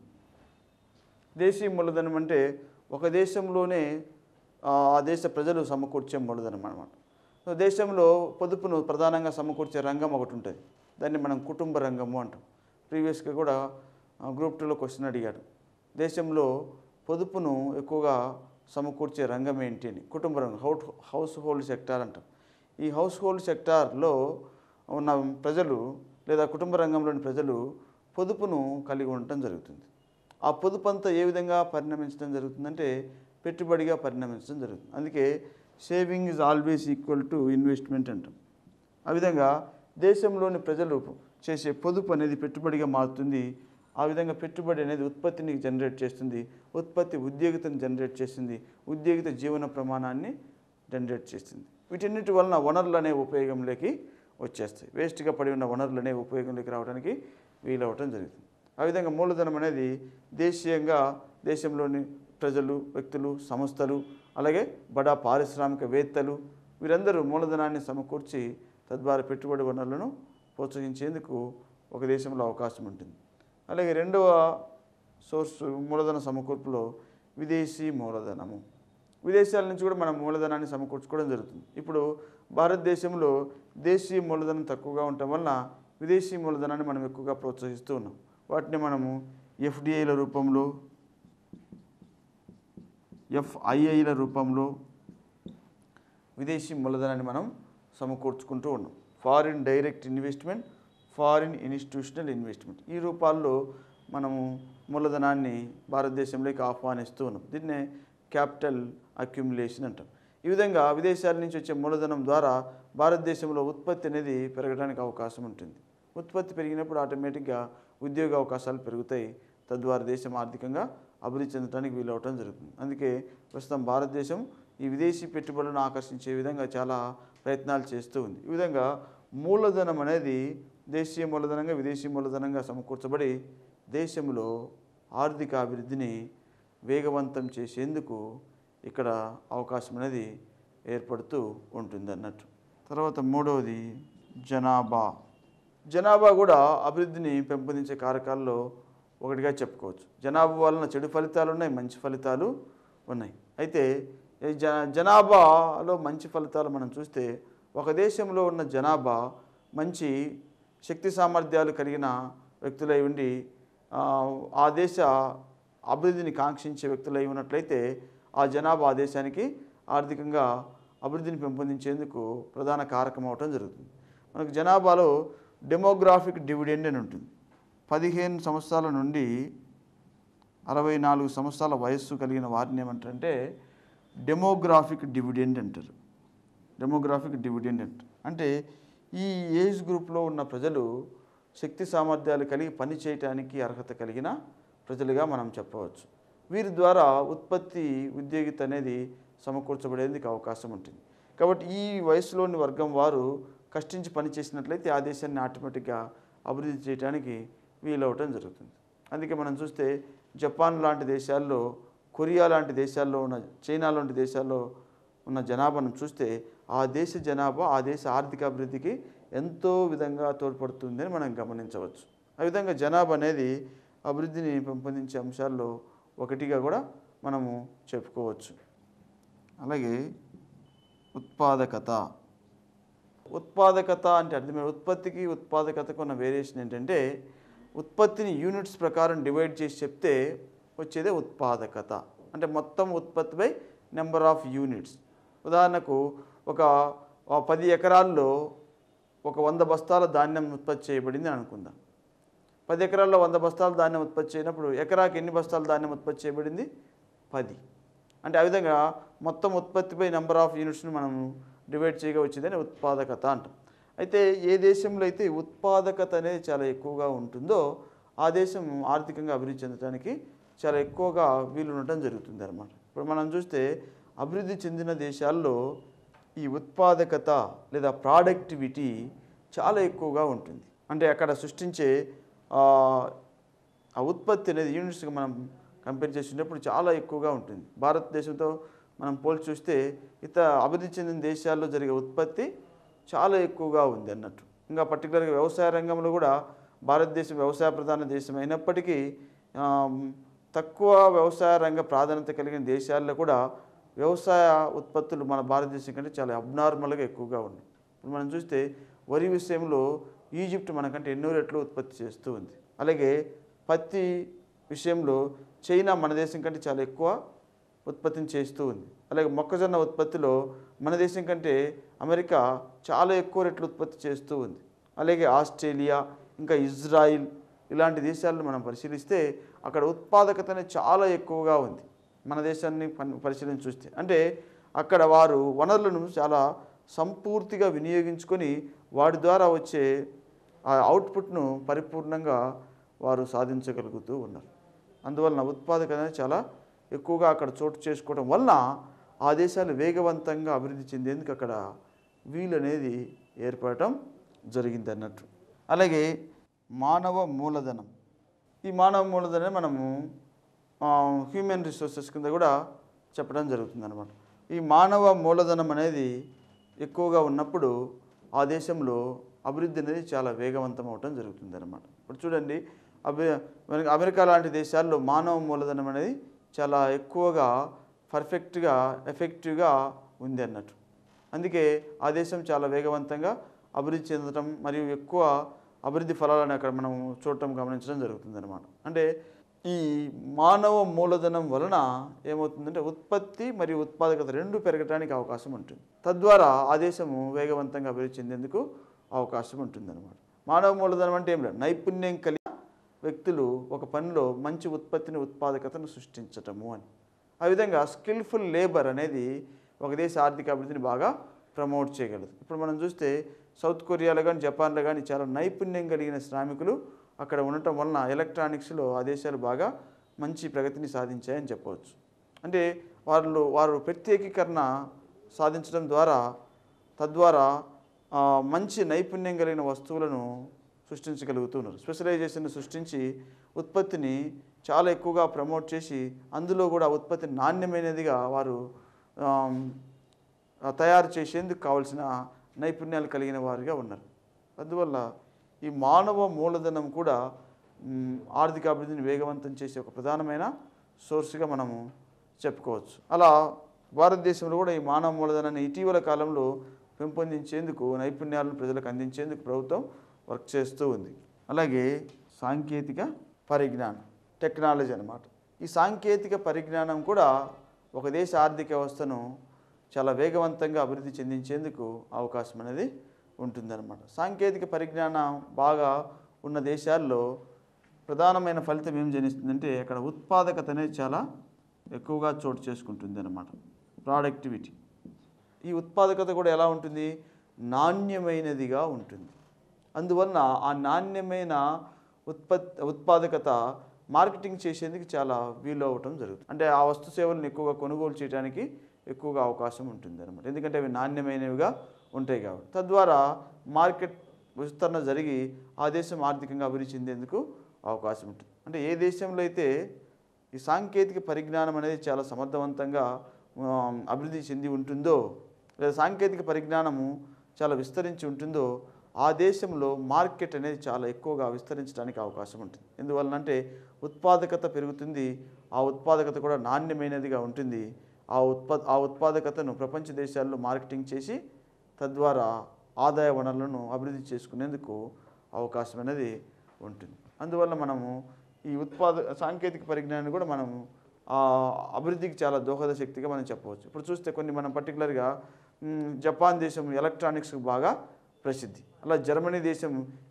దేశీయ మూలధనం అంటే ఒక దేశంలోనే ఆ ఆ దేశ ప్రజలు సమకూర్చే మూలధనం అనమాట సో దేశంలో పొదుపును ప్రధానంగా సమకూర్చే రంగం ఒకటి ఉంటుంది దాన్ని మనం కుటుంబ రంగము అంటాం ప్రీవియస్గా కూడా గ్రూప్ టూలో క్వశ్చన్ అడిగాడు దేశంలో పొదుపును ఎక్కువగా సమకూర్చే రంగం ఏంటి అని కుటుంబ రంగం హౌట్ హౌస్ హోల్డ్ సెక్టార్ అంటాం ఈ హౌస్ హోల్డ్ సెక్టార్లో ఉన్న ప్రజలు లేదా కుటుంబ రంగంలోని ప్రజలు పొదుపును కలిగి ఉండటం జరుగుతుంది ఆ పొదుపు అంతా ఏ విధంగా పరిణమించడం జరుగుతుందంటే పెట్టుబడిగా పరిణమించడం జరుగుతుంది అందుకే saving is always equal to investment అంటాం ఆ విధంగా దేశంలోని ప్రజలు చేసే పొదుపు అనేది పెట్టుబడిగా మారుతుంది ఆ విధంగా పెట్టుబడి అనేది ఉత్పత్తిని జనరేట్ చేస్తుంది ఉత్పత్తి ఉద్యోగితను జనరేట్ చేస్తుంది ఉద్యోగిత జీవన ప్రమాణాన్ని జనరేట్ చేస్తుంది వీటన్నిటి వలన వనరులు అనేవి ఉపయోగంలోకి వచ్చేస్తాయి వేస్ట్గా పడి ఉన్న వనరులు అనేవి ఉపయోగంలోకి రావడానికి వీలవటం జరుగుతుంది ఆ విధంగా మూలధనం అనేది దేశీయంగా దేశంలోని ప్రజలు వ్యక్తులు సంస్థలు అలాగే బడా పారిశ్రామికవేత్తలు వీరందరూ మూలధనాన్ని సమకూర్చి తద్వారా పెట్టుబడి వనరులను ప్రోత్సహించేందుకు ఒక దేశంలో అవకాశం ఉంటుంది అలాగే రెండవ సోర్స్ మూలధన సమకూర్పులో విదేశీ మూలధనము విదేశాల నుంచి కూడా మనం మూలధనాన్ని సమకూర్చుకోవడం జరుగుతుంది ఇప్పుడు భారతదేశంలో దేశీయ మూలధనం తక్కువగా ఉండటం వలన విదేశీ మూలధనాన్ని మనం ఎక్కువగా ప్రోత్సహిస్తూ ఉన్నాం వాటిని మనము ఎఫ్డిఐల రూపంలో ఎఫ్ఐఐల రూపంలో విదేశీ మూలధనాన్ని మనం సమకూర్చుకుంటూ ఉన్నాం foreign direct investment foreign institutional investment ఈ రూపాల్లో మనము మూలధనాన్ని భారతదేశంలోకి ఆహ్వానిస్తూ ఉన్నాం దీన్నే క్యాపిటల్ అక్యుములేషన్ అంటాం ఈ విధంగా విదేశాల నుంచి వచ్చే మూలధనం ద్వారా భారతదేశంలో ఉత్పత్తి అనేది పెరగడానికి అవకాశం ఉంటుంది ఉత్పత్తి పెరిగినప్పుడు ఆటోమేటిక్గా ఉద్యోగ అవకాశాలు పెరుగుతాయి తద్వారా దేశం ఆర్థికంగా అభివృద్ధి చెందడానికి వీలవటం జరుగుతుంది అందుకే ప్రస్తుతం భారతదేశం ఈ విదేశీ పెట్టుబడులను ఆకర్షించే విధంగా చాలా ప్రయత్నాలు చేస్తూ ఉంది ఈ విధంగా మూలధనం అనేది దేశీయ మూలధనంగా విదేశీ మూలధనంగా సమకూర్చబడి దేశంలో ఆర్థిక అభివృద్ధిని వేగవంతం చేసేందుకు ఇక్కడ అవకాశం అనేది ఏర్పడుతూ ఉంటుంది అన్నట్టు తర్వాత మూడవది జనాభా జనాభా కూడా అభివృద్ధిని పెంపొందించే కారకాల్లో ఒకటిగా చెప్పుకోవచ్చు జనాభా వలన చెడు ఫలితాలు ఉన్నాయి మంచి ఫలితాలు ఉన్నాయి అయితే ఈ జ జనాభాలో మంచి ఫలితాలు మనం చూస్తే ఒక దేశంలో ఉన్న జనాభా మంచి శక్తి సామర్థ్యాలు కలిగిన వ్యక్తులై ఉండి ఆ, ఆ దేశ అభివృద్ధిని కాంక్షించే వ్యక్తులై ఉన్నట్లయితే ఆ జనాభా ఆ దేశానికి ఆర్థికంగా అభివృద్ధిని పెంపొందించేందుకు ప్రధాన కారకం అవటం జరుగుతుంది మనకు జనాభాలో డెమోగ్రాఫిక్ డివిడెండ్ అని ఉంటుంది పదిహేను సంవత్సరాల నుండి అరవై నాలుగు సంవత్సరాల వయస్సు కలిగిన వారిని ఏమంటారంటే డెమోగ్రాఫిక్ డివిడెండ్ అంటారు డెమోగ్రాఫిక్ డివిడెండ్ అంటారు అంటే ఈ ఏజ్ గ్రూప్లో ఉన్న ప్రజలు శక్తి సామర్థ్యాలు కలిగి పని చేయటానికి అర్హత కలిగిన ప్రజలుగా మనం చెప్పవచ్చు వీరి ద్వారా ఉత్పత్తి ఉద్యోగిత అనేది సమకూర్చబడేందుకు అవకాశం ఉంటుంది కాబట్టి ఈ వయసులోని వర్గం వారు కష్టించి పని చేసినట్లయితే ఆ దేశాన్ని ఆటోమేటిక్గా అభివృద్ధి చేయడానికి వీలవటం జరుగుతుంది అందుకే మనం చూస్తే జపాన్ లాంటి దేశాల్లో కొరియా లాంటి దేశాల్లో ఉన్న చైనా లాంటి దేశాల్లో ఉన్న జనాభాను చూస్తే ఆ దేశ జనాభా ఆ దేశ ఆర్థిక అభివృద్ధికి ఎంతో విధంగా తోడ్పడుతుందని మనం గమనించవచ్చు ఆ విధంగా జనాభా అనేది అభివృద్ధిని పెంపొందించే అంశాల్లో ఒకటిగా కూడా మనము చెప్పుకోవచ్చు అలాగే ఉత్పాదకత ఉత్పాదకత అంటే అర్థమే ఉత్పత్తికి ఉత్పాదకతకు ఉన్న వేరియేషన్ ఏంటంటే ఉత్పత్తిని యూనిట్స్ ప్రకారం డివైడ్ చేసి చెప్తే వచ్చేదే ఉత్పాదకత అంటే మొత్తం ఉత్పత్తిపై నెంబర్ ఆఫ్ యూనిట్స్ ఉదాహరణకు ఒక ఆ పది ఎకరాల్లో ఒక వంద బస్తాల ధాన్యం ఉత్పత్తి చేయబడింది అని అనుకుందాం పది ఎకరాల్లో వంద బస్తాల ధాన్యం ఉత్పత్తి చేయనప్పుడు ఎకరాకి ఎన్ని బస్తాల ధాన్యం ఉత్పత్తి చేయబడింది పది అంటే ఆ విధంగా మొత్తం ఉత్పత్తిపై నెంబర్ ఆఫ్ యూనిట్స్ని మనం డివైడ్ చేయగా వచ్చిందని ఉత్పాదకత అంటాం అయితే ఏ దేశంలో అయితే ఈ ఉత్పాదకత అనేది చాలా ఎక్కువగా ఉంటుందో ఆ దేశం ఆర్థికంగా అభివృద్ధి చెందడానికి చాలా ఎక్కువగా వీలు ఉండటం జరుగుతుంది అనమాట ఇప్పుడు మనం చూస్తే అభివృద్ధి చెందిన దేశాల్లో ఈ ఉత్పాదకత లేదా ప్రాడక్టివిటీ చాలా ఎక్కువగా ఉంటుంది అంటే అక్కడ సృష్టించే ఆ, ఆ ఉత్పత్తి అనేది యూనిట్స్గా మనం కంపేర్ చేసినప్పుడు చాలా ఎక్కువగా ఉంటుంది భారతదేశంతో మనం పోల్చి చూస్తే ఇతర అభివృద్ధి చెందిన దేశాల్లో జరిగే ఉత్పత్తి చాలా ఎక్కువగా ఉంది అన్నట్టు ఇంకా పర్టికులర్గా వ్యవసాయ రంగంలో కూడా భారతదేశం వ్యవసాయ ప్రధాన దేశం అయినప్పటికీ ఆ, తక్కువ వ్యవసాయ రంగ ప్రాధాన్యత కలిగిన దేశాల్లో కూడా వ్యవసాయ ఉత్పత్తులు మన భారతదేశం కంటే చాలా అబ్నార్మల్గా ఎక్కువగా ఉన్నాయి ఇప్పుడు మనం చూస్తే వరి విషయంలో ఈజిప్ట్ మనకంటే ఎన్నో రెట్లు ఉత్పత్తి చేస్తూ ఉంది అలాగే పత్తి విషయంలో చైనా మన దేశం కంటే చాలా ఎక్కువ ఉత్పత్తిని చేస్తూ ఉంది అలాగే మొక్కజొన్న ఉత్పత్తిలో మన దేశం కంటే అమెరికా చాలా ఎక్కువ రెట్లు ఉత్పత్తి చేస్తూ ఉంది అలాగే ఆస్ట్రేలియా ఇంకా ఇజ్రాయిల్ ఇలాంటి దేశాలను మనం పరిశీలిస్తే అక్కడ ఉత్పాదకత అనేది చాలా ఎక్కువగా ఉంది మన దేశాన్ని పన్- పరిశీలించి చూస్తే అంటే అక్కడ వారు వనరులను చాలా సంపూర్తిగా వినియోగించుకొని వాటి ద్వారా వచ్చే ఆ అవుట్పుట్ను పరిపూర్ణంగా వారు సాధించగలుగుతూ ఉన్నారు అందువలన ఉత్పాదకత అనేది చాలా ఎక్కువగా అక్కడ చోటు చేసుకోవడం వలన ఆ దేశాలు వేగవంతంగా అభివృద్ధి చెందేందుకు అక్కడ వీలు అనేది ఏర్పడటం జరిగింది అన్నట్టు అలాగే మానవ మూలధనం ఈ మానవ మూలధనం మనము హ్యూమన్ రిసోర్సెస్ కింద కూడా చెప్పడం జరుగుతుంది అనమాట ఈ మానవ మూలధనం అనేది ఎక్కువగా ఉన్నప్పుడు ఆ దేశంలో అభివృద్ధి అనేది చాలా వేగవంతం అవటం జరుగుతుంది అనమాట ఇప్పుడు చూడండి అభి మనకి అమెరికా లాంటి దేశాల్లో మానవ మూలధనం అనేది చాలా ఎక్కువగా పర్ఫెక్ట్గా ఎఫెక్టివ్గా ఉంది అన్నట్టు అందుకే ఆ దేశం చాలా వేగవంతంగా అభివృద్ధి చెందడం మరియు ఎక్కువ అభివృద్ధి ఫలాలను అక్కడ మనం చూడటం గమనించడం జరుగుతుంది అనమాట అంటే ఈ మానవ మూలధనం వలన ఏమవుతుందంటే ఉత్పత్తి మరియు ఉత్పాదకత రెండు పెరగడానికి అవకాశం ఉంటుంది తద్వారా ఆ దేశము వేగవంతంగా అభివృద్ధి చెందేందుకు అవకాశం ఉంటుందన్నమాట మానవ మూలధనం అంటే ఏం లేదు నైపుణ్యం కలిగిన వ్యక్తులు ఒక పనిలో మంచి ఉత్పత్తిని ఉత్పాదకతను సృష్టించటము అని ఆ విధంగా స్కిల్ఫుల్ లేబర్ అనేది ఒక దేశ ఆర్థిక అభివృద్ధిని బాగా ప్రమోట్ చేయగలదు ఇప్పుడు మనం చూస్తే సౌత్ కొరియాలో కానీ జపాన్లో కానీ చాలా నైపుణ్యం కలిగిన శ్రామికులు అక్కడ ఉండటం వలన ఎలక్ట్రానిక్స్లో ఆ దేశాలు బాగా మంచి ప్రగతిని సాధించాయని చెప్పవచ్చు అంటే వాళ్ళు వారు ప్రత్యేకీకరణ సాధించడం ద్వారా తద్వారా ఆ, మంచి నైపుణ్యం కలిగిన వస్తువులను సృష్టించగలుగుతున్నారు స్పెషలైజేషన్ సృష్టించి ఉత్పత్తిని చాలా ఎక్కువగా ప్రమోట్ చేసి అందులో కూడా ఉత్పత్తి నాణ్యమైనదిగా వారు ఆమ్, ఆ, తయారు చేసేందుకు కావలసిన నైపుణ్యాలు కలిగిన వారిగా ఉన్నారు అందువల్ల ఈ మానవ మూలధనం కూడా మ్, ఆర్థిక అభివృద్ధిని వేగవంతం చేసే ఒక ప్రధానమైన సోర్స్గా మనము చెప్పుకోవచ్చు అలా భారతదేశంలో కూడా ఈ మానవ మూలధనాన్ని ఇటీవల కాలంలో పెంపొందించేందుకు నైపుణ్యాలను ప్రజలకు అందించేందుకు ప్రభుత్వం వర్క్ చేస్తూ ఉంది అలాగే సాంకేతిక పరిజ్ఞానం టెక్నాలజీ అన్నమాట ఈ సాంకేతిక పరిజ్ఞానం కూడా ఒక దేశ ఆర్థిక వ్యవస్థను చాలా వేగవంతంగా అభివృద్ధి చెందించేందుకు అవకాశం అనేది ఉంటుందన్నమాట సాంకేతిక పరిజ్ఞానం బాగా ఉన్న దేశాల్లో ప్రధానమైన ఫలితం ఏం జనిస్తుందంటే అక్కడ ఉత్పాదకత అనేది చాలా ఎక్కువగా చోటు చేసుకుంటుంది అన్నమాట ప్రాడక్టివిటీ ఈ ఉత్పాదకత కూడా ఎలా ఉంటుంది నాణ్యమైనదిగా ఉంటుంది అందువలన ఆ నాణ్యమైన ఉత్పత్ ఉత్పాదకత మార్కెటింగ్ చేసేందుకు చాలా వీలు అవ్వటం జరుగుతుంది అంటే ఆ వస్తు సేవలను ఎక్కువగా కొనుగోలు చేయడానికి ఎక్కువగా అవకాశం ఉంటుంది అనమాట ఎందుకంటే అవి నాణ్యమైనవిగా ఉంటాయి కాబట్టి తద్వారా మార్కెట్ విస్తరణ జరిగి ఆ దేశం ఆర్థికంగా అభివృద్ధి చెందేందుకు అవకాశం ఉంటుంది అంటే ఏ దేశంలో అయితే ఈ సాంకేతిక పరిజ్ఞానం అనేది చాలా సమర్థవంతంగా ఆ, అభివృద్ధి చెంది ఉంటుందో లేదా సాంకేతిక పరిజ్ఞానము చాలా విస్తరించి ఉంటుందో ఆ దేశంలో మార్కెట్ అనేది చాలా ఎక్కువగా విస్తరించడానికి అవకాశం ఉంటుంది ఎందువలనంటే ఉత్పాదకత పెరుగుతుంది ఆ ఉత్పాదకత కూడా నాణ్యమైనదిగా ఉంటుంది ఆ ఉత్పా ఆ ఉత్పాదకతను ప్రపంచ దేశాల్లో మార్కెటింగ్ చేసి తద్వారా ఆదాయ వనరులను అభివృద్ధి చేసుకునేందుకు అవకాశం అనేది ఉంటుంది అందువల్ల మనము ఈ ఉత్పాద సాంకేతిక పరిజ్ఞానాన్ని కూడా మనము ఆ అభివృద్ధికి చాలా దోహద శక్తిగా మనం చెప్పవచ్చు ఇప్పుడు చూస్తే కొన్ని మనం పర్టికులర్గా మ్, జపాన్ దేశం ఎలక్ట్రానిక్స్కి బాగా ప్రసిద్ధి అలా జర్మనీ దేశం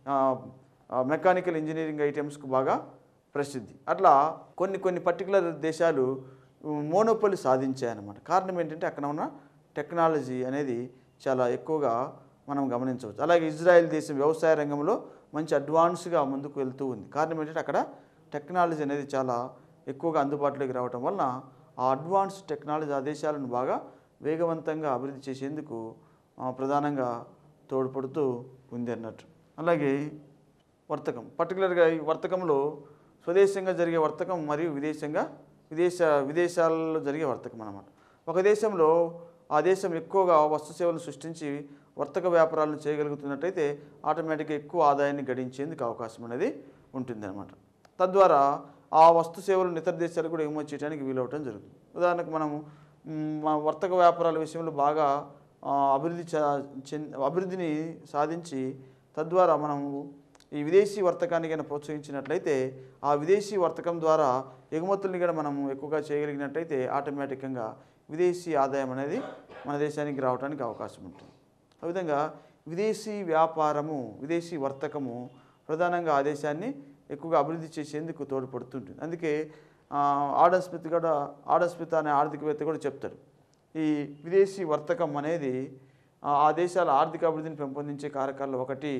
మెకానికల్ ఇంజనీరింగ్ ఐటమ్స్కి బాగా ప్రసిద్ధి అట్లా కొన్ని కొన్ని పర్టికులర్ దేశాలు మోనోపలి సాధించాయన్నమాట కారణం ఏంటంటే అక్కడ ఉన్న టెక్నాలజీ అనేది చాలా ఎక్కువగా మనం గమనించవచ్చు అలాగే ఇజ్రాయెల్ దేశం వ్యవసాయ రంగంలో మంచి అడ్వాన్స్గా ముందుకు వెళ్తూ ఉంది కారణం ఏంటంటే అక్కడ టెక్నాలజీ అనేది చాలా ఎక్కువగా అందుబాటులోకి రావటం వలన ఆ అడ్వాన్స్ టెక్నాలజీ ఆ దేశాలను బాగా వేగవంతంగా అభివృద్ధి చేసేందుకు ఆ, ప్రధానంగా తోడ్పడుతూ ఉంది అన్నట్టు అలాగే వర్తకం పర్టికులర్గా ఈ వర్తకంలో స్వదేశంగా జరిగే వర్తకం మరియు విదేశంగా విదేశ విదేశాలలో జరిగే వర్తకం అన్నమాట ఒక దేశంలో ఆ దేశం ఎక్కువగా వస్తు సేవలను సృష్టించి వర్తక వ్యాపారాలను చేయగలుగుతున్నట్టయితే ఆటోమేటిక్గా ఎక్కువ ఆదాయాన్ని గడించేందుకు అవకాశం అనేది ఉంటుందన్నమాట తద్వారా ఆ వస్తు సేవలను ఇతర దేశాలకు కూడా ఎగుమతి చేయడానికి వీలవటం జరుగుతుంది ఉదాహరణకు మనము మ్, మా వర్తక వ్యాపారాల విషయంలో బాగా ఆ, అభివృద్ధి చ- చెంది అభివృద్ధిని సాధించి తద్వారా మనము ఈ విదేశీ వర్తకాన్ని కనుక ప్రోత్సహించినట్లయితే ఆ విదేశీ వర్తకం ద్వారా ఎగుమతుల్ని కూడా మనము ఎక్కువగా చేయగలిగినట్టయితే ఆటోమేటిక్గా విదేశీ ఆదాయం అనేది మన దేశానికి రావడానికి అవకాశం ఉంటుంది ఆ విధంగా విదేశీ వ్యాపారము విదేశీ వర్తకము ప్రధానంగా ఆ దేశాన్ని ఎక్కువగా అభివృద్ధి చేసేందుకు తోడ్పడుతుంటుంది అందుకే ఆ, ఆడమ్ స్మిత్ కూడా ఆడమ్ స్మిత్ అనే ఆర్థికవేత్త కూడా చెప్తాడు ఈ విదేశీ వర్తకం అనేది ఆ ఆ దేశాల ఆర్థిక అభివృద్ధిని పెంపొందించే కారకాల్లో ఒకటి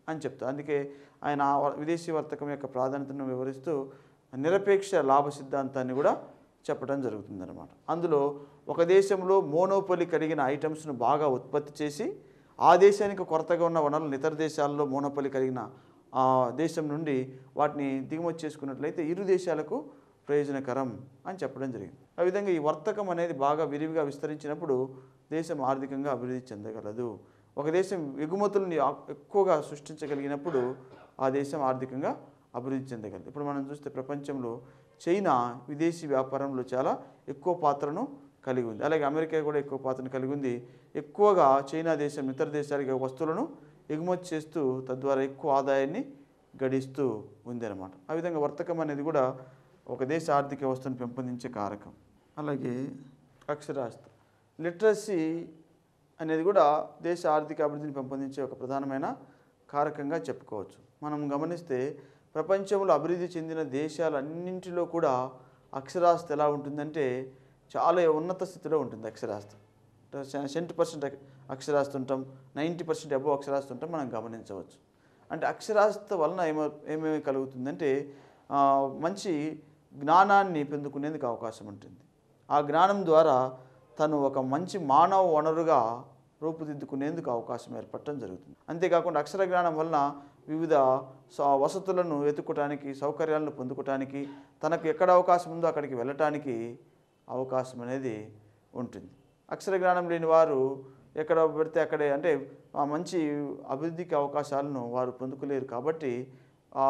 అని చెప్తారు అందుకే ఆయన ఆ వ- విదేశీ వర్తకం యొక్క ప్రాధాన్యతను వివరిస్తూ నిరపేక్ష లాభ సిద్ధాంతాన్ని కూడా చెప్పడం జరుగుతుందన్నమాట అందులో ఒక దేశంలో మోనోపొలి కలిగిన ఐటమ్స్ను బాగా ఉత్పత్తి చేసి ఆ దేశానికి కొరతగా ఉన్న వనరులను ఇతర దేశాల్లో మోనోపొలి కలిగిన ఆ దేశం నుండి వాటిని దిగుమతి చేసుకున్నట్లయితే ఇరు దేశాలకు ప్రయోజనకరం అని చెప్పడం జరిగింది ఆ విధంగా ఈ వర్తకం అనేది బాగా విరివిగా విస్తరించినప్పుడు దేశం ఆర్థికంగా అభివృద్ధి చెందగలదు ఒక దేశం ఎగుమతులను ఆ- ఎక్కువగా సృష్టించగలిగినప్పుడు ఆ దేశం ఆర్థికంగా అభివృద్ధి చెందగలదు ఇప్పుడు మనం చూస్తే ప్రపంచంలో చైనా విదేశీ వ్యాపారంలో చాలా ఎక్కువ పాత్రను కలిగి ఉంది అలాగే అమెరికా కూడా ఎక్కువ పాత్రను కలిగి ఉంది ఎక్కువగా చైనా దేశం ఇతర దేశాలకి వస్తువులను ఎగుమతి చేస్తూ తద్వారా ఎక్కువ ఆదాయాన్ని గడిస్తూ ఉంది అనమాట ఆ విధంగా వర్తకం అనేది కూడా ఒక దేశ ఆర్థిక వ్యవస్థను పెంపొందించే కారకం అలాగే అక్షరాస్యత లిటరసీ అనేది కూడా దేశ ఆర్థిక అభివృద్ధిని పెంపొందించే ఒక ప్రధానమైన కారకంగా చెప్పుకోవచ్చు మనం గమనిస్తే ప్రపంచంలో అభివృద్ధి చెందిన దేశాలన్నింటిలో కూడా అక్షరాస్యత ఎలా ఉంటుందంటే చాలా ఉన్నత స్థితిలో ఉంటుంది అక్షరాస్యత సెంట్ పర్సెంట్ అక్షరాస్యత ఉంటాం నైంటీ పర్సెంట్ అబోవ్ అక్షరాస్యత ఉంటాం మనం గమనించవచ్చు అంటే అక్షరాస్యత వలన ఏమో ఏమేమి కలుగుతుందంటే ఆ, మంచి జ్ఞానాన్ని పొందుకునేందుకు అవకాశం ఉంటుంది ఆ జ్ఞానం ద్వారా తను ఒక మంచి మానవ వనరుగా రూపుదిద్దుకునేందుకు అవకాశం ఏర్పడటం జరుగుతుంది అంతేకాకుండా అక్షర జ్ఞానం వలన వివిధ స- వసతులను వెతుక్కోవటానికి సౌకర్యాలను పొందుకోవటానికి తనకు ఎక్కడ అవకాశం ఉందో అక్కడికి వెళ్ళటానికి అవకాశం అనేది ఉంటుంది అక్షర జ్ఞానం లేని వారు ఎక్కడ పెడితే అక్కడే అంటే ఆ మంచి అభివృద్ధికి అవకాశాలను వారు పొందుకోలేరు కాబట్టి ఆ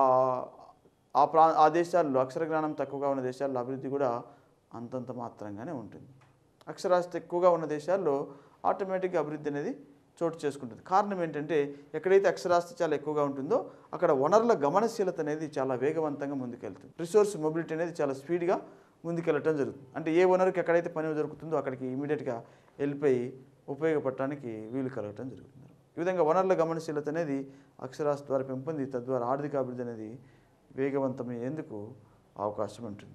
ఆ ప్రా ఆ దేశాల్లో అక్షర జ్ఞానం తక్కువగా ఉన్న దేశాల్లో అభివృద్ధి కూడా అంతంత మాత్రంగానే ఉంటుంది అక్షరాస్యత ఎక్కువగా ఉన్న దేశాల్లో ఆటోమేటిక్గా అభివృద్ధి అనేది చోటు చేసుకుంటుంది కారణం ఏంటంటే ఎక్కడైతే అక్షరాస్యత చాలా ఎక్కువగా ఉంటుందో అక్కడ వనరుల గమనశీలత అనేది చాలా వేగవంతంగా ముందుకెళ్తుంది రిసోర్స్ మొబిలిటీ అనేది చాలా స్పీడ్గా ముందుకెళ్ళటం జరుగుతుంది అంటే ఏ వనరుకి ఎక్కడైతే పని దొరుకుతుందో అక్కడికి ఇమీడియట్గా వెళ్ళిపోయి ఉపయోగపడటానికి వీలు కలగటం జరుగుతుంది ఈ విధంగా వనరుల గమనశీలత అనేది అక్షరాస్యత ద్వారా పెంపొంది తద్వారా ఆర్థిక అభివృద్ధి అనేది వేగవంతమయ్యేందుకు అవకాశం ఉంటుంది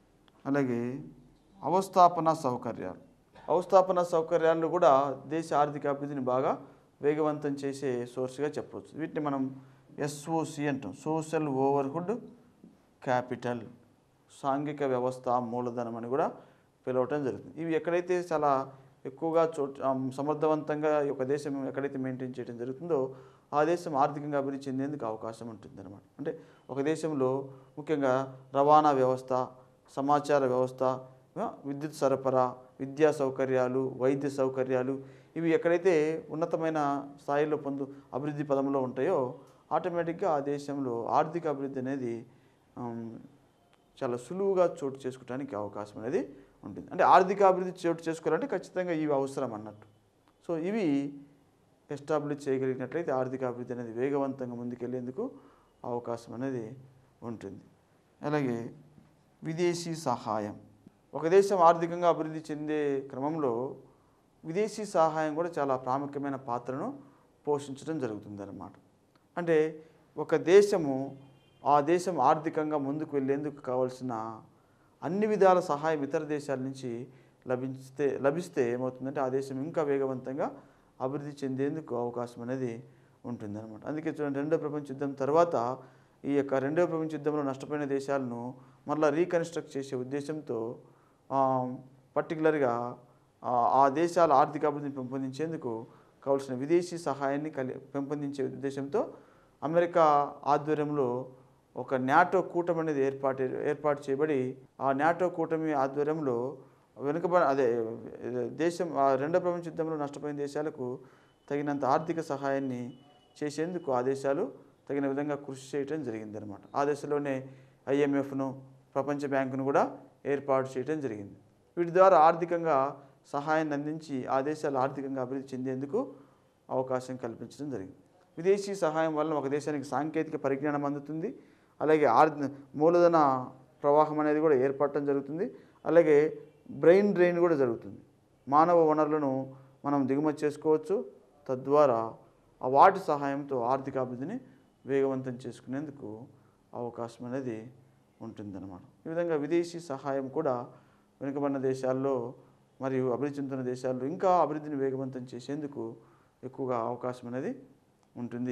అలాగే అవస్థాపన సౌకర్యాలు అవస్థాపన సౌకర్యాలు కూడా దేశ ఆర్థిక అభివృద్ధిని బాగా వేగవంతం చేసే సోర్స్గా చెప్పవచ్చు వీటిని మనం ఎస్ఓసి అంటాం సోషల్ ఓవర్హుడ్ క్యాపిటల్ సాంఘిక వ్యవస్థ మూలధనం అని కూడా పిలవటం జరుగుతుంది ఇవి ఎక్కడైతే చాలా ఎక్కువగా చోటు ఆ, సమర్థవంతంగా ఈ ఒక దేశం ఎక్కడైతే మెయింటైన్ చేయడం జరుగుతుందో ఆ దేశం ఆర్థికంగా అభివృద్ధి చెందేందుకు అవకాశం ఉంటుంది అనమాట అంటే ఒక దేశంలో ముఖ్యంగా రవాణా వ్యవస్థ సమాచార వ్యవస్థ ఆ, విద్యుత్ సరఫరా విద్యా సౌకర్యాలు వైద్య సౌకర్యాలు ఇవి ఎక్కడైతే ఉన్నతమైన స్థాయిలో పొందు అభివృద్ధి పదంలో ఉంటాయో ఆటోమేటిక్గా ఆ దేశంలో ఆర్థిక అభివృద్ధి అనేది ఆమ్, చాలా సులువుగా చోటు చేసుకోవడానికి అవకాశం అనేది ఉంటుంది అంటే ఆర్థిక అభివృద్ధి చోటు చేసుకోవాలంటే ఖచ్చితంగా ఇవి అవసరం అన్నట్టు సో ఇవి ఎస్టాబ్లిష్ చేయగలిగినట్లయితే ఆర్థిక అభివృద్ధి అనేది వేగవంతంగా ముందుకెళ్లేందుకు అవకాశం అనేది ఉంటుంది అలాగే విదేశీ సహాయం ఒక దేశం ఆర్థికంగా అభివృద్ధి చెందే క్రమంలో విదేశీ సహాయం కూడా చాలా ప్రాముఖ్యమైన పాత్రను పోషించడం జరుగుతుందన్నమాట అంటే ఒక దేశము ఆ దేశం ఆర్థికంగా ముందుకు వెళ్ళేందుకు కావాల్సిన అన్ని విధాల సహాయం ఇతర దేశాల నుంచి లభిస్తే లభిస్తే ఏమవుతుందంటే ఆ దేశం ఇంకా వేగవంతంగా అభివృద్ధి చెందేందుకు అవకాశం అనేది ఉంటుందన్నమాట అందుకే చూడండి రెండో ప్రపంచ యుద్ధం తర్వాత ఈ యొక్క రెండో ప్రపంచ యుద్ధంలో నష్టపోయిన దేశాలను మళ్ళీ రీకన్స్ట్రక్ట్ చేసే ఉద్దేశంతో పర్టికులర్గా ఆ దేశాల ఆర్థిక అభివృద్ధిని పెంపొందించేందుకు కావాల్సిన విదేశీ సహాయాన్ని కలి పెంపొందించే ఉద్దేశంతో అమెరికా ఆధ్వర్యంలో ఒక నాటో కూటమి అనేది ఏర్పాటు ఏర్పాటు చేయబడి ఆ నాటో కూటమి ఆధ్వర్యంలో వెనుకబడి అదే దేశం ఆ రెండో ప్రపంచ యుద్ధంలో నష్టపోయిన దేశాలకు తగినంత ఆర్థిక సహాయాన్ని చేసేందుకు ఆ దేశాలు తగిన విధంగా కృషి చేయటం జరిగిందనమాట ఆ దశలోనే ఐఎంఎఫ్ను ప్రపంచ బ్యాంకును కూడా ఏర్పాటు చేయటం జరిగింది వీటి ద్వారా ఆర్థికంగా సహాయాన్ని అందించి ఆ దేశాలు ఆర్థికంగా అభివృద్ధి చెందేందుకు అవకాశం కల్పించడం జరిగింది విదేశీ సహాయం వలన ఒక దేశానికి సాంకేతిక పరిజ్ఞానం అందుతుంది అలాగే ఆర్ మూలధన ప్రవాహం అనేది కూడా ఏర్పడటం జరుగుతుంది అలాగే బ్రెయిన్ డ్రైన్ కూడా జరుగుతుంది మానవ వనరులను మనం దిగుమతి చేసుకోవచ్చు తద్వారా ఆ వాటి సహాయంతో ఆర్థిక అభివృద్ధిని వేగవంతం చేసుకునేందుకు అవకాశం అనేది ఉంటుందన్నమాట ఈ విధంగా విదేశీ సహాయం కూడా వెనుకబడిన దేశాల్లో మరియు అభివృద్ధి చెందుతున్న దేశాల్లో ఇంకా అభివృద్ధిని వేగవంతం చేసేందుకు ఎక్కువగా అవకాశం అనేది ఉంటుంది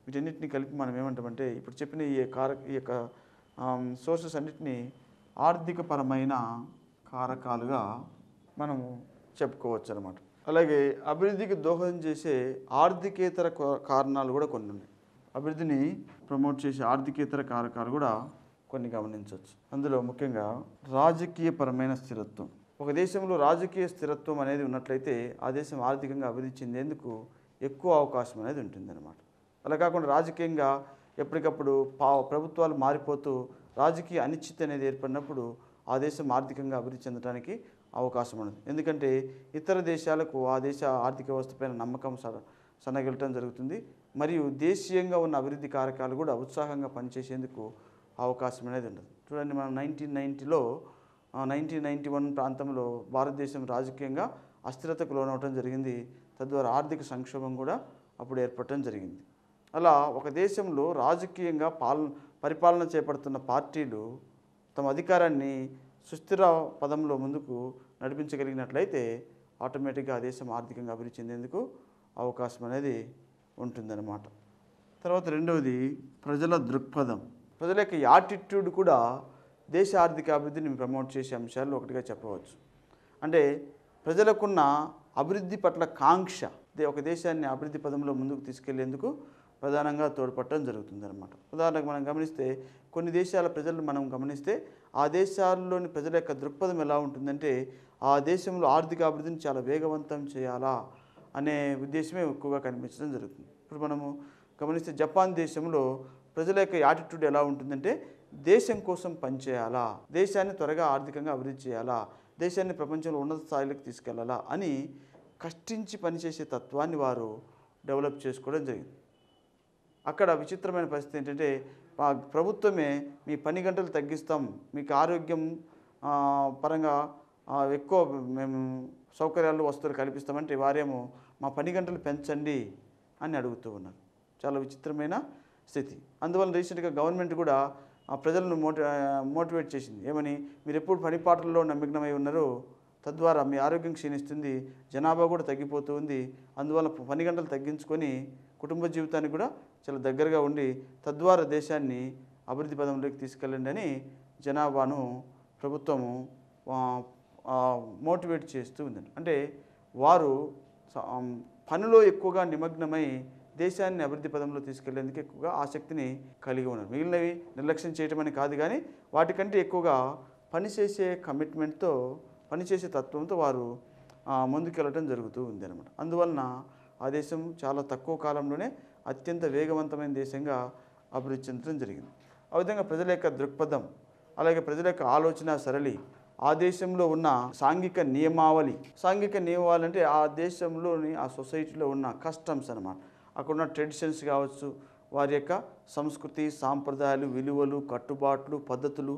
వీటన్నిటిని కలిపి మనం ఏమంటామంటే ఇప్పుడు చెప్పిన ఈ కార ఈ యొక్క సోర్సెస్ అన్నిటినీ ఆర్థికపరమైన కారకాలుగా మనము చెప్పుకోవచ్చు అనమాట అలాగే అభివృద్ధికి దోహదం చేసే ఆర్థికేతర కా- కారణాలు కూడా కొన్ని ఉన్నాయి అభివృద్ధిని ప్రమోట్ చేసే ఆర్థికేతర కారకాలు కూడా కొన్ని గమనించవచ్చు అందులో ముఖ్యంగా రాజకీయపరమైన స్థిరత్వం ఒక దేశంలో రాజకీయ స్థిరత్వం అనేది ఉన్నట్లయితే ఆ దేశం ఆర్థికంగా అభివృద్ధి చెందేందుకు ఎక్కువ అవకాశం అనేది ఉంటుందన్నమాట అలా కాకుండా రాజకీయంగా ఎప్పటికప్పుడు పా ప్రభుత్వాలు మారిపోతూ రాజకీయ అనిశ్చితి అనేది ఏర్పడినప్పుడు ఆ దేశం ఆర్థికంగా అభివృద్ధి చెందడానికి అవకాశం ఉండదు ఎందుకంటే ఇతర దేశాలకు ఆ దేశ ఆర్థిక వ్యవస్థపైన నమ్మకం స సన్నగిలటం జరుగుతుంది మరియు దేశీయంగా ఉన్న అభివృద్ధి కారకాలు కూడా ఉత్సాహంగా పనిచేసేందుకు అవకాశం అనేది ఉండదు చూడండి మనం నైన్టీన్ నైంటీలో నైన్టీన్ నైంటీ వన్ ప్రాంతంలో భారతదేశం రాజకీయంగా అస్థిరతకు లోనవటం జరిగింది తద్వారా ఆర్థిక సంక్షోభం కూడా అప్పుడు ఏర్పడటం జరిగింది అలా ఒక దేశంలో రాజకీయంగా పాలన పరిపాలన చేపడుతున్న పార్టీలు తమ అధికారాన్ని సుస్థిర పదంలో ముందుకు నడిపించగలిగినట్లయితే ఆటోమేటిక్గా ఆ దేశం ఆర్థికంగా అభివృద్ధి చెందేందుకు అవకాశం అనేది ఉంటుందన్నమాట తర్వాత రెండవది ప్రజల దృక్పథం ప్రజల యొక్క యాటిట్యూడ్ కూడా దేశ ఆర్థిక అభివృద్ధిని ప్రమోట్ చేసే అంశాల్లో ఒకటిగా చెప్పవచ్చు అంటే ప్రజలకున్న అభివృద్ధి పట్ల కాంక్ష దే- ఒక దేశాన్ని అభివృద్ధి పదంలో ముందుకు తీసుకెళ్లేందుకు ప్రధానంగా తోడ్పడటం జరుగుతుందన్నమాట ఉదాహరణకు మనం గమనిస్తే కొన్ని దేశాల ప్రజలను మనం గమనిస్తే ఆ దేశాల్లోని ప్రజల యొక్క దృక్పథం ఎలా ఉంటుందంటే ఆ దేశంలో ఆర్థిక అభివృద్ధిని చాలా వేగవంతం చేయాలా అనే ఉద్దేశమే ఎక్కువగా కనిపించడం జరుగుతుంది ఇప్పుడు మనము గమనిస్తే జపాన్ దేశంలో ప్రజల యొక్క యాటిట్యూడ్ ఎలా ఉంటుందంటే దేశం కోసం పనిచేయాలా దేశాన్ని త్వరగా ఆర్థికంగా అభివృద్ధి చేయాలా దేశాన్ని ప్రపంచంలో ఉన్నత స్థాయిలోకి తీసుకెళ్లాలా అని కష్టించి పనిచేసే తత్వాన్ని వారు డెవలప్ చేసుకోవడం జరిగింది అక్కడ విచిత్రమైన పరిస్థితి ఏంటంటే మా ప్రభుత్వమే మీ పని గంటలు తగ్గిస్తాం మీకు ఆరోగ్యం ఆ, పరంగా ఆ, ఎక్కువ మేము సౌకర్యాలు వస్తువులు కల్పిస్తామంటే వారేమో మా పని గంటలు పెంచండి అని అడుగుతూ ఉన్నారు చాలా విచిత్రమైన స్థితి అందువల్ల రీసెంట్గా గవర్నమెంట్ కూడా ఆ ప్రజలను మోటి మోటివేట్ చేసింది ఏమని మీరు ఎప్పుడు పనిపాట్లలో నిమగ్నమై ఉన్నారో తద్వారా మీ ఆరోగ్యం క్షీణిస్తుంది జనాభా కూడా తగ్గిపోతూ ఉంది అందువల్ల పని గంటలు తగ్గించుకొని కుటుంబ జీవితానికి కూడా చాలా దగ్గరగా ఉండి తద్వారా దేశాన్ని అభివృద్ధి పదంలోకి తీసుకెళ్ళండి అని జనాభాను ప్రభుత్వము ఆ, ఆ, మోటివేట్ చేస్తూ ఉందండి అంటే వారు స- ఆమ్, పనిలో ఎక్కువగా నిమగ్నమై దేశాన్ని అభివృద్ధి పదంలో తీసుకెళ్లేందుకు ఎక్కువగా ఆసక్తిని కలిగి ఉన్నారు మిగిలినవి నిర్లక్ష్యం చేయటం అని కాదు కానీ వాటికంటే ఎక్కువగా పనిచేసే కమిట్మెంట్తో పనిచేసే తత్వంతో వారు ఆ, ముందుకెళ్ళటం జరుగుతూ ఉంది అనమాట అందువలన ఆ దేశం చాలా తక్కువ కాలంలోనే అత్యంత వేగవంతమైన దేశంగా అభివృద్ధి చెందడం జరిగింది ఆ విధంగా ప్రజల యొక్క దృక్పథం అలాగే ప్రజల యొక్క ఆలోచన సరళి ఆ దేశంలో ఉన్న సాంఘిక నియమావళి సాంఘిక నియమావళి అంటే ఆ దేశంలోని ఆ సొసైటీలో ఉన్న కస్టమ్స్ అన్నమాట అక్కడ ఉన్న ట్రెడిషన్స్ కావచ్చు వారి యొక్క సంస్కృతి సాంప్రదాయాలు విలువలు కట్టుబాట్లు పద్ధతులు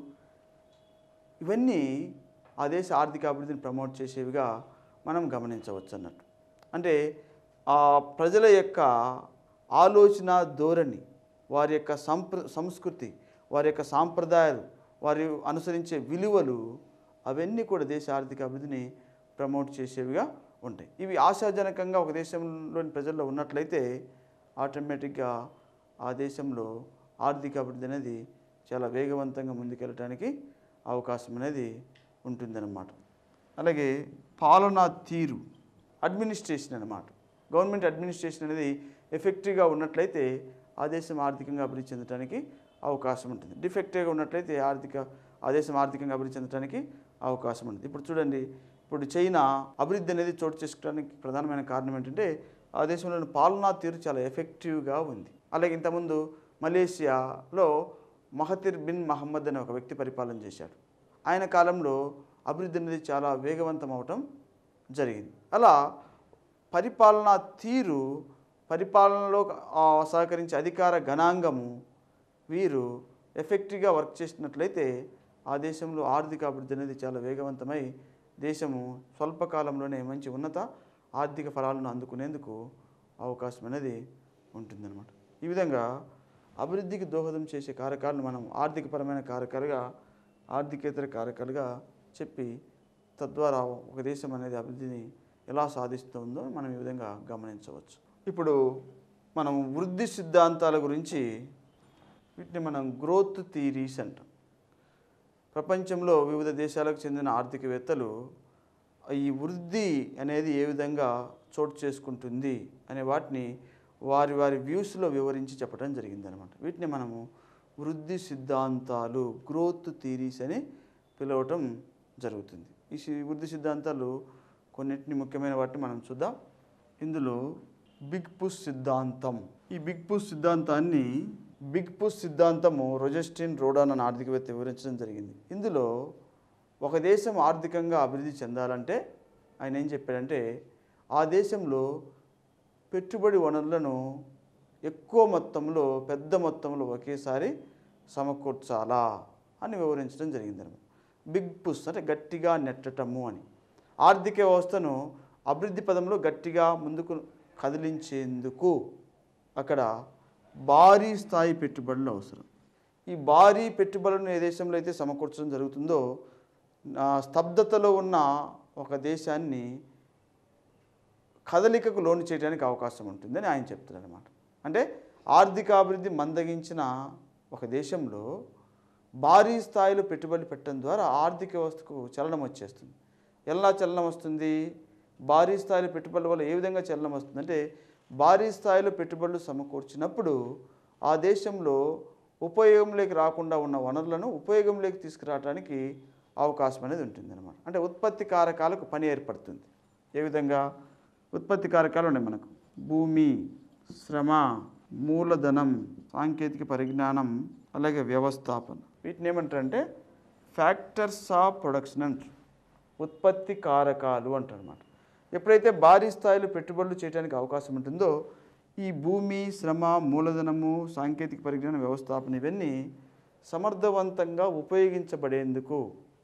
ఇవన్నీ ఆ దేశ ఆర్థిక అభివృద్ధిని ప్రమోట్ చేసేవిగా మనం గమనించవచ్చు అన్నట్టు అంటే ఆ ప్రజల యొక్క ఆలోచన ధోరణి వారి యొక్క సంప్ర సంస్కృతి వారి యొక్క సాంప్రదాయాలు వారి అనుసరించే విలువలు అవన్నీ కూడా దేశ ఆర్థిక అభివృద్ధిని ప్రమోట్ చేసేవిగా ఉంటాయి ఇవి ఆశాజనకంగా ఒక దేశంలోని ప్రజల్లో ఉన్నట్లయితే ఆటోమేటిక్గా ఆ దేశంలో ఆర్థిక అభివృద్ధి అనేది చాలా వేగవంతంగా ముందుకెళ్ళటానికి అవకాశం అనేది ఉంటుందన్నమాట అలాగే పాలనా తీరు అడ్మినిస్ట్రేషన్ అన్నమాట గవర్నమెంట్ అడ్మినిస్ట్రేషన్ అనేది ఎఫెక్టివ్గా ఉన్నట్లయితే ఆ దేశం ఆర్థికంగా అభివృద్ధి చెందడానికి అవకాశం ఉంటుంది డిఫెక్టివ్గా ఉన్నట్లయితే ఆర్థిక ఆ దేశం ఆర్థికంగా అభివృద్ధి చెందడానికి అవకాశం ఉంటుంది ఇప్పుడు చూడండి ఇప్పుడు చైనా అభివృద్ధి అనేది చోటు చేసుకోవడానికి ప్రధానమైన కారణం ఏంటంటే ఆ దేశంలోని పాలనా తీరు చాలా ఎఫెక్టివ్గా ఉంది అలాగే ఇంతకుముందు మలేషియాలో మహతిర్ బిన్ మహమ్మద్ అనే ఒక వ్యక్తి పరిపాలన చేశాడు ఆయన కాలంలో అభివృద్ధి అనేది చాలా వేగవంతం అవటం జరిగింది అలా పరిపాలనా తీరు పరిపాలనలో ఆ, సహకరించే అధికార గణాంగము వీరు ఎఫెక్టివ్గా వర్క్ చేసినట్లయితే ఆ దేశంలో ఆర్థిక అభివృద్ధి అనేది చాలా వేగవంతమై దేశము స్వల్పకాలంలోనే మంచి ఉన్నత ఆర్థిక ఫలాలను అందుకునేందుకు అవకాశం అనేది ఉంటుందన్నమాట ఈ విధంగా అభివృద్ధికి దోహదం చేసే కారకాలను మనం ఆర్థికపరమైన కారకాలుగా ఆర్థికేతర కారకాలుగా చెప్పి తద్వారా ఒక దేశం అనేది అభివృద్ధిని ఎలా సాధిస్తుందో మనం ఈ విధంగా గమనించవచ్చు ఇప్పుడు మనం వృద్ధి సిద్ధాంతాల గురించి వీటిని మనం గ్రోత్ థీరీస్ అంటాం ప్రపంచంలో వివిధ దేశాలకు చెందిన ఆర్థికవేత్తలు ఈ వృద్ధి అనేది ఏ విధంగా చోటు చేసుకుంటుంది అనే వాటిని వారి వారి వ్యూస్లో వివరించి చెప్పడం జరిగిందనమాట వీటిని మనము వృద్ధి సిద్ధాంతాలు గ్రోత్ థీరీస్ అని పిలవటం జరుగుతుంది ఈ సి- వృద్ధి సిద్ధాంతాలు కొన్నింటిని ముఖ్యమైన వాటిని మనం చూద్దాం ఇందులో బిగ్ పుష్ సిద్ధాంతం ఈ బిగ్ పుష్ సిద్ధాంతాన్ని బిగ్ పుష్ సిద్ధాంతము రొజెస్టిన్ రోడాన్ అనే ఆర్థికవేత్త వివరించడం జరిగింది ఇందులో ఒక దేశం ఆర్థికంగా అభివృద్ధి చెందాలంటే ఆయన ఏం చెప్పాడంటే ఆ దేశంలో పెట్టుబడి వనరులను ఎక్కువ మొత్తంలో పెద్ద మొత్తంలో ఒకేసారి సమకూర్చాలా అని వివరించడం జరిగిందనమాట బిగ్ పుష్ అంటే గట్టిగా నెట్టటము అని ఆర్థిక వ్యవస్థను అభివృద్ధి పదంలో గట్టిగా ముందుకు కదిలించేందుకు అక్కడ భారీ స్థాయి పెట్టుబడులు అవసరం ఈ భారీ పెట్టుబడులను ఏ దేశంలో అయితే సమకూర్చడం జరుగుతుందో ఆ, స్తబ్దతలో ఉన్న ఒక దేశాన్ని కదలికకు లోను చేయడానికి అవకాశం ఉంటుందని ఆయన చెప్తారు అనమాట అంటే ఆర్థిక అభివృద్ధి మందగించిన ఒక దేశంలో భారీ స్థాయిలో పెట్టుబడి పెట్టడం ద్వారా ఆర్థిక వ్యవస్థకు చలనం వచ్చేస్తుంది ఎలా చలనం వస్తుంది భారీ స్థాయిలో పెట్టుబడుల వల్ల ఏ విధంగా చలనం వస్తుంది అంటే భారీ స్థాయిలో పెట్టుబడులు సమకూర్చినప్పుడు ఆ దేశంలో ఉపయోగంలోకి రాకుండా ఉన్న వనరులను ఉపయోగంలోకి తీసుకురావడానికి అవకాశం అనేది ఉంటుంది అనమాట అంటే ఉత్పత్తి కారకాలకు పని ఏర్పడుతుంది ఏ విధంగా ఉత్పత్తి కారకాలు ఉన్నాయి మనకు భూమి శ్రమ మూలధనం సాంకేతిక పరిజ్ఞానం అలాగే వ్యవస్థాపన వీటిని ఏమంటారంటే ఫ్యాక్టర్స్ ఆఫ్ ప్రొడక్షన్ అంటారు ఉత్పత్తి కారకాలు అంటారు అనమాట ఎప్పుడైతే భారీ స్థాయిలో పెట్టుబడులు చేయడానికి అవకాశం ఉంటుందో ఈ భూమి శ్రమ మూలధనము సాంకేతిక పరిజ్ఞాన వ్యవస్థాపన ఇవన్నీ సమర్థవంతంగా ఉపయోగించబడేందుకు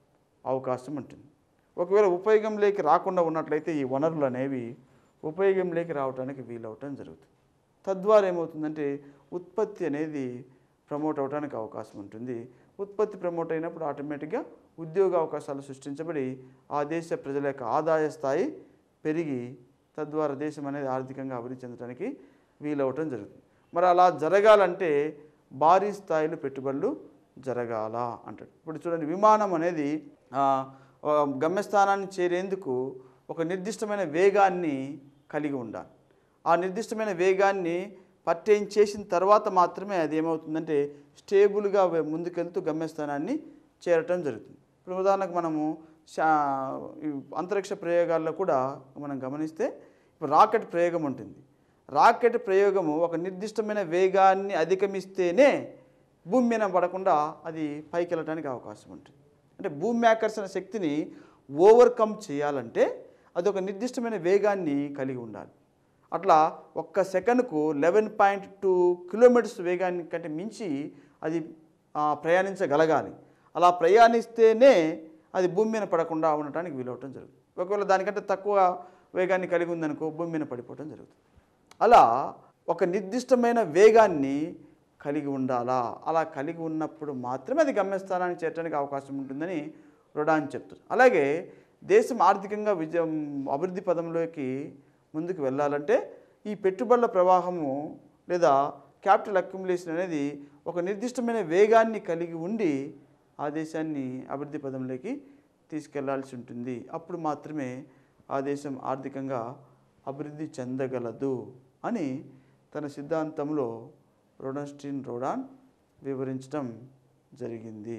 అవకాశం ఉంటుంది ఒకవేళ ఉపయోగంలోకి రాకుండా ఉన్నట్లయితే ఈ వనరులు అనేవి ఉపయోగంలోకి రావడానికి వీలవటం జరుగుతుంది తద్వారా ఏమవుతుందంటే ఉత్పత్తి అనేది ప్రమోట్ అవడానికి అవకాశం ఉంటుంది ఉత్పత్తి ప్రమోట్ అయినప్పుడు ఆటోమేటిక్గా ఉద్యోగ అవకాశాలు సృష్టించబడి ఆ దేశ ప్రజల యొక్క ఆదాయ స్థాయి పెరిగి తద్వారా దేశం అనేది ఆర్థికంగా అభివృద్ధి చెందడానికి వీలవటం జరుగుతుంది మరి అలా జరగాలంటే భారీ స్థాయిలో పెట్టుబడులు జరగాల అంటాడు ఇప్పుడు చూడండి విమానం అనేది ఆ, ఆ, గమ్యస్థానాన్ని చేరేందుకు ఒక నిర్దిష్టమైన వేగాన్ని కలిగి ఉండాలి ఆ నిర్దిష్టమైన వేగాన్ని పర్టైన్ చేసిన తర్వాత మాత్రమే అది ఏమవుతుందంటే స్టేబుల్గా వే- ముందుకెళ్తూ గమ్యస్థానాన్ని చేరటం జరుగుతుంది ఇప్పుడు ఉదాహరణకు మనము శా ఈ అంతరిక్ష ప్రయోగాల్లో కూడా మనం గమనిస్తే ఇప్పుడు రాకెట్ ప్రయోగం ఉంటుంది రాకెట్ ప్రయోగము ఒక నిర్దిష్టమైన వేగాన్ని అధిగమిస్తేనే భూమి మీద పడకుండా అది పైకి వెళ్ళడానికి అవకాశం ఉంటుంది అంటే భూమి ఆకర్షణ శక్తిని ఓవర్కమ్ చేయాలంటే అది ఒక నిర్దిష్టమైన వేగాన్ని కలిగి ఉండాలి అట్లా ఒక్క సెకండ్కు లెవెన్ పాయింట్ టూ కిలోమీటర్స్ వేగాన్ని కంటే మించి అది ఆ, ప్రయాణించగలగాలి అలా ప్రయాణిస్తేనే అది భూమి మీద పడకుండా ఉండటానికి వీలవటం జరుగుతుంది ఒకవేళ దానికంటే తక్కువ వేగాన్ని కలిగి ఉందనుకో భూమి మీద పడిపోవటం జరుగుతుంది అలా ఒక నిర్దిష్టమైన వేగాన్ని కలిగి ఉండాలా అలా కలిగి ఉన్నప్పుడు మాత్రమే అది గమ్యస్థానానికి చేరడానికి అవకాశం ఉంటుందని రుడాన్ చెప్తారు అలాగే దేశం ఆర్థికంగా విజయం అభివృద్ధి పదంలోకి ముందుకు వెళ్ళాలంటే ఈ పెట్టుబడుల ప్రవాహము లేదా క్యాపిటల్ అక్యుములేషన్ అనేది ఒక నిర్దిష్టమైన వేగాన్ని కలిగి ఉండి ఆ దేశాన్ని అభివృద్ధి పదంలోకి తీసుకెళ్లాల్సి ఉంటుంది అప్పుడు మాత్రమే ఆ దేశం ఆర్థికంగా అభివృద్ధి చెందగలదు అని తన సిద్ధాంతంలో రొడన్స్టీన్ రోడాన్ వివరించడం జరిగింది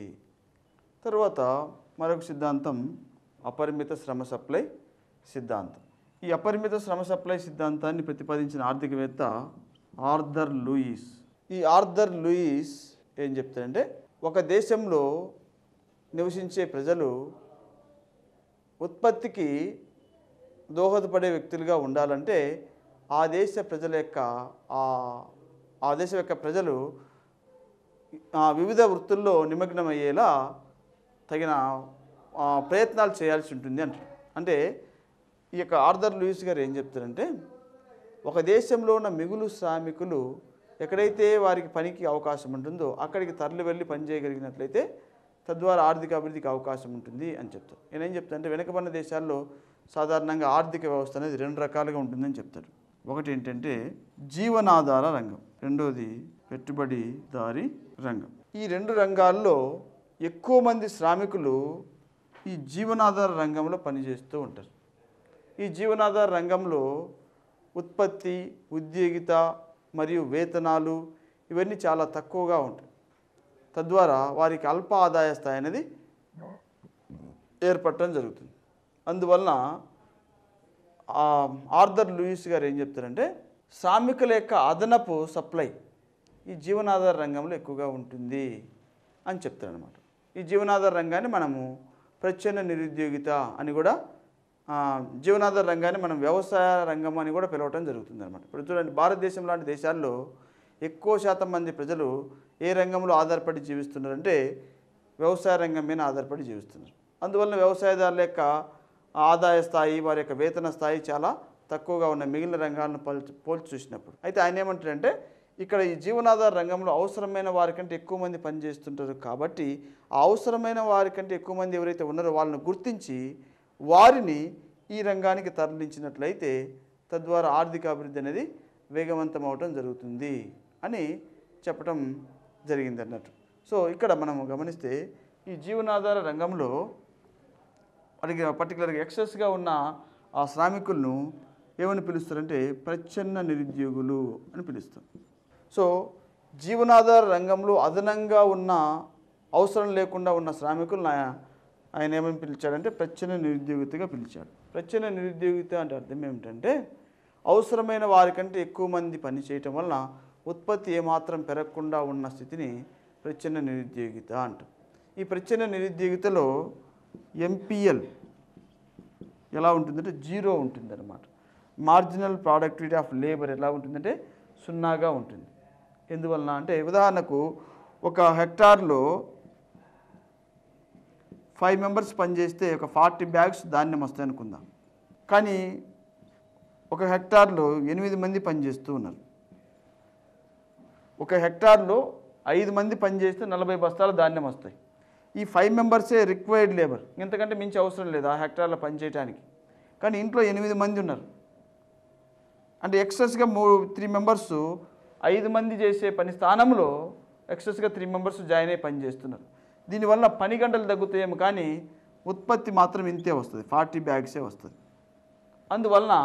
తర్వాత మరొక సిద్ధాంతం అపరిమిత శ్రమ సప్లై సిద్ధాంతం ఈ అపరిమిత శ్రమ సప్లై సిద్ధాంతాన్ని ప్రతిపాదించిన ఆర్థికవేత్త ఆర్థర్ లూయిస్ ఈ ఆర్థర్ లూయిస్ ఏం చెప్తాడంటే ఒక దేశంలో నివసించే ప్రజలు ఉత్పత్తికి దోహదపడే వ్యక్తులుగా ఉండాలంటే ఆ దేశ ప్రజల యొక్క ఆ- ఆ దేశం యొక్క ప్రజలు ఆ వివిధ వృత్తుల్లో నిమగ్నమయ్యేలా తగిన ఆ, ప్రయత్నాలు చేయాల్సి ఉంటుంది అంటారు అంటే ఈ యొక్క ఆర్థర్ లూయిస్ గారు ఏం చెప్తారంటే ఒక దేశంలో ఉన్న మిగులు శ్రామికులు ఎక్కడైతే వారికి పనికి అవకాశం ఉంటుందో అక్కడికి తరలి వెళ్ళి పనిచేయగలిగినట్లయితే తద్వారా ఆర్థిక అభివృద్ధికి అవకాశం ఉంటుంది అని చెప్తారు నేనేం చెప్తాను అంటే వెనుకబడిన దేశాల్లో సాధారణంగా ఆర్థిక వ్యవస్థ అనేది రెండు రకాలుగా ఉంటుందని చెప్తారు ఒకటి ఏంటంటే జీవనాధార రంగం రెండోది పెట్టుబడిదారి రంగం ఈ రెండు రంగాల్లో ఎక్కువ మంది శ్రామికులు ఈ జీవనాధార రంగంలో పనిచేస్తూ ఉంటారు ఈ జీవనాధార రంగంలో ఉత్పత్తి ఉద్యోగిత మరియు వేతనాలు ఇవన్నీ చాలా తక్కువగా ఉంటాయి తద్వారా వారికి అల్ప ఆదాయ స్థాయి అనేది ఏర్పడటం జరుగుతుంది అందువలన ఆ ఆర్థర్ లూయిస్ గారు ఏం చెప్తారంటే శ్రామికుల యొక్క అదనపు సప్లై ఈ జీవనాధార రంగంలో ఎక్కువగా ఉంటుంది అని చెప్తారనమాట ఈ జీవనాధార రంగాన్ని మనము ప్రచ్ఛన్న నిరుద్యోగిత అని కూడా ఆ, జీవనాధార రంగాన్ని మనం వ్యవసాయ రంగం అని కూడా పిలవటం జరుగుతుంది అనమాట ఇప్పుడు చూడండి భారతదేశం లాంటి దేశాల్లో ఎక్కువ శాతం మంది ప్రజలు ఏ రంగంలో ఆధారపడి జీవిస్తున్నారంటే వ్యవసాయ రంగం మీద ఆధారపడి జీవిస్తున్నారు అందువల్ల వ్యవసాయదారుల యొక్క ఆదాయ స్థాయి వారి యొక్క వేతన స్థాయి చాలా తక్కువగా ఉన్న మిగిలిన రంగాలను పోల్చి పోల్చి చూసినప్పుడు అయితే ఆయన ఏమంటారంటే ఇక్కడ ఈ జీవనాధార రంగంలో అవసరమైన వారికంటే ఎక్కువ మంది పనిచేస్తుంటారు కాబట్టి ఆ అవసరమైన వారికంటే ఎక్కువ మంది ఎవరైతే ఉన్నారో వాళ్ళని గుర్తించి వారిని ఈ రంగానికి తరలించినట్లయితే తద్వారా ఆర్థిక అభివృద్ధి అనేది వేగవంతం అవటం జరుగుతుంది అని చెప్పటం జరిగింది అన్నట్టు సో ఇక్కడ మనం గమనిస్తే ఈ జీవనాధార రంగంలో వారికి పర్టికులర్గా ఎక్సెస్గా ఉన్న ఆ శ్రామికులను ఏమని పిలుస్తారంటే ప్రచ్ఛన్న నిరుద్యోగులు అని పిలుస్తాం సో జీవనాధార రంగంలో అదనంగా ఉన్న అవసరం లేకుండా ఉన్న శ్రామికులను ఆయన- ఆయన ఏమని పిలిచాడంటే ప్రచ్ఛన్న నిరుద్యోగితగా పిలిచాడు ప్రచ్ఛన్న నిరుద్యోగిత అంటే అర్థం ఏమిటంటే అవసరమైన వారికంటే ఎక్కువ మంది పని చేయటం వలన ఉత్పత్తి ఏమాత్రం పెరగకుండా ఉన్న స్థితిని ప్రచ్ఛన్న నిరుద్యోగిత అంటాం ఈ ప్రచ్ఛన్న నిరుద్యోగితలో ఎంపీఎల్ ఎలా ఉంటుందంటే జీరో ఉంటుందన్నమాట మార్జినల్ ప్రొడక్టివిటీ ఆఫ్ లేబర్ ఎలా ఉంటుందంటే సున్నాగా ఉంటుంది ఎందువలన అంటే ఉదాహరణకు ఒక హెక్టార్లో ఫైవ్ మెంబర్స్ పనిచేస్తే ఒక ఫార్టీ బ్యాగ్స్ ధాన్యం వస్తాయి అనుకుందాం కానీ ఒక హెక్టార్లో ఎనిమిది మంది పనిచేస్తూ ఉన్నారు ఒక హెక్టార్లో ఐదు మంది పనిచేస్తే నలభై బస్తాల ధాన్యం వస్తాయి ఈ ఫైవ్ మెంబర్సే రిక్వైర్డ్ లేబర్ ఇంతకంటే మించి అవసరం లేదు ఆ హెక్టార్లో పనిచేయడానికి కానీ ఇంట్లో ఎనిమిది మంది ఉన్నారు అంటే ఎక్సెస్గా మూ త్రీ మెంబర్స్ ఐదు మంది చేసే పని స్థానంలో ఎక్సెస్గా త్రీ మెంబర్స్ జాయిన్ అయ్యి పని చేస్తున్నారు దీనివల్ల పని గంటలు తగ్గుతాయేమో కానీ ఉత్పత్తి మాత్రం ఇంతే వస్తుంది ఫార్టీ బ్యాగ్సే వస్తుంది అందువలన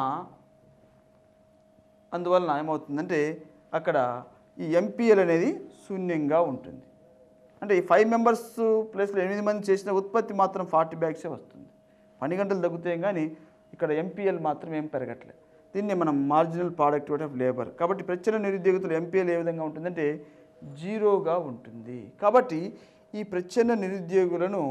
అందువలన ఏమవుతుందంటే అక్కడ ఈ ఎంపీఎల్ అనేది శూన్యంగా ఉంటుంది అంటే ఈ ఫైవ్ మెంబర్స్ ప్లేస్లో ఎనిమిది మంది చేసిన ఉత్పత్తి మాత్రం ఫార్టీ బ్యాగ్సే వస్తుంది పని గంటలు తగ్గుతాయి కానీ ఇక్కడ ఎంపీఎల్ మాత్రం ఏం పెరగట్లేదు దీన్ని మనం మార్జినల్ ప్రొడక్టివిటీ ఆఫ్ లేబర్ కాబట్టి ప్రచుర నిరుద్యోగితులు ఎంపీఎల్ ఏ విధంగా ఉంటుందంటే జీరోగా ఉంటుంది కాబట్టి ఈ ప్రచ్ఛన్న నిరుద్యోగులను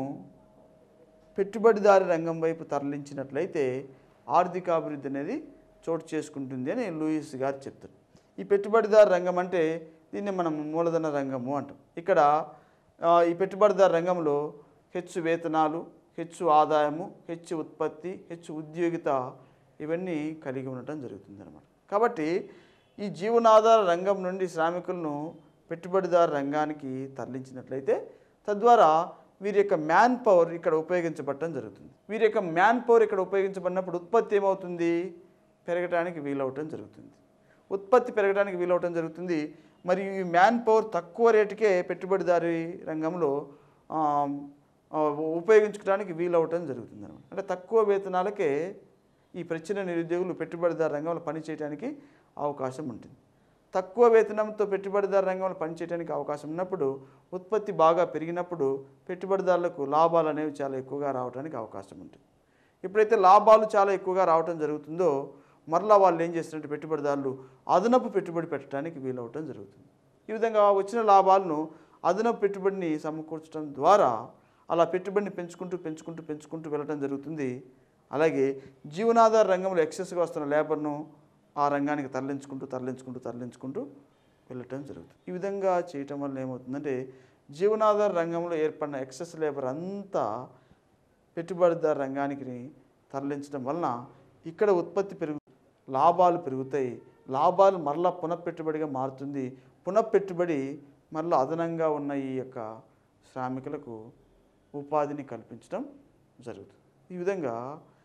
పెట్టుబడిదారి రంగం వైపు తరలించినట్లయితే ఆర్థికాభివృద్ధి అనేది చోటు చేసుకుంటుంది అని లూయిస్ గారు చెప్తారు ఈ పెట్టుబడిదారు రంగం అంటే దీన్ని మనం మూలధన రంగము అంటాం ఇక్కడ ఆ, ఈ పెట్టుబడిదారు రంగంలో హెచ్చు వేతనాలు హెచ్చు ఆదాయము హెచ్చు ఉత్పత్తి హెచ్చు ఉద్యోగిత ఇవన్నీ కలిగి ఉండటం జరుగుతుంది అనమాట కాబట్టి ఈ జీవనాధార రంగం నుండి శ్రామికులను పెట్టుబడిదారు రంగానికి తరలించినట్లయితే తద్వారా వీరి యొక్క మ్యాన్ పవర్ ఇక్కడ ఉపయోగించబడటం జరుగుతుంది వీరి యొక్క మ్యాన్ పవర్ ఇక్కడ ఉపయోగించబడినప్పుడు ఉత్పత్తి ఏమవుతుంది పెరగడానికి వీలవటం జరుగుతుంది ఉత్పత్తి పెరగడానికి వీలవటం జరుగుతుంది మరియు ఈ మ్యాన్ పవర్ తక్కువ రేటుకే పెట్టుబడిదారి రంగంలో ఆ, ఆ, ఉపయోగించుకోవడానికి వీలవటం జరుగుతుంది అనమాట అంటే తక్కువ వేతనాలకే ఈ ప్రచుర నిరుద్యోగులు పెట్టుబడిదారు రంగంలో పనిచేయడానికి అవకాశం ఉంటుంది తక్కువ వేతనంతో పెట్టుబడిదారు రంగంలో పనిచేయడానికి అవకాశం ఉన్నప్పుడు ఉత్పత్తి బాగా పెరిగినప్పుడు పెట్టుబడిదారులకు లాభాలు అనేవి చాలా ఎక్కువగా రావడానికి అవకాశం ఉంటుంది ఎప్పుడైతే లాభాలు చాలా ఎక్కువగా రావటం జరుగుతుందో మరలా వాళ్ళు ఏం చేస్తున్నట్టు పెట్టుబడిదారులు అదనపు పెట్టుబడి పెట్టడానికి వీలవటం జరుగుతుంది ఈ విధంగా వచ్చిన లాభాలను అదనపు పెట్టుబడిని సమకూర్చడం ద్వారా అలా పెట్టుబడిని పెంచుకుంటూ పెంచుకుంటూ పెంచుకుంటూ వెళ్ళటం జరుగుతుంది అలాగే జీవనాధార రంగంలో ఎక్సెస్గా వస్తున్న లేబర్ను ఆ రంగానికి తరలించుకుంటూ తరలించుకుంటూ తరలించుకుంటూ వెళ్ళటం జరుగుతుంది ఈ విధంగా చేయటం వల్ల ఏమవుతుందంటే జీవనాధార రంగంలో ఏర్పడిన ఎక్సెస్ లేబర్ అంతా పెట్టుబడిదారు రంగానికి తరలించడం వలన ఇక్కడ ఉత్పత్తి పెరుగు లాభాలు పెరుగుతాయి లాభాలు మరలా పునఃపెట్టుబడిగా మారుతుంది పునఃపెట్టుబడి మరలా అదనంగా ఉన్న ఈ యొక్క శ్రామికులకు ఉపాధిని కల్పించడం జరుగుతుంది ఈ విధంగా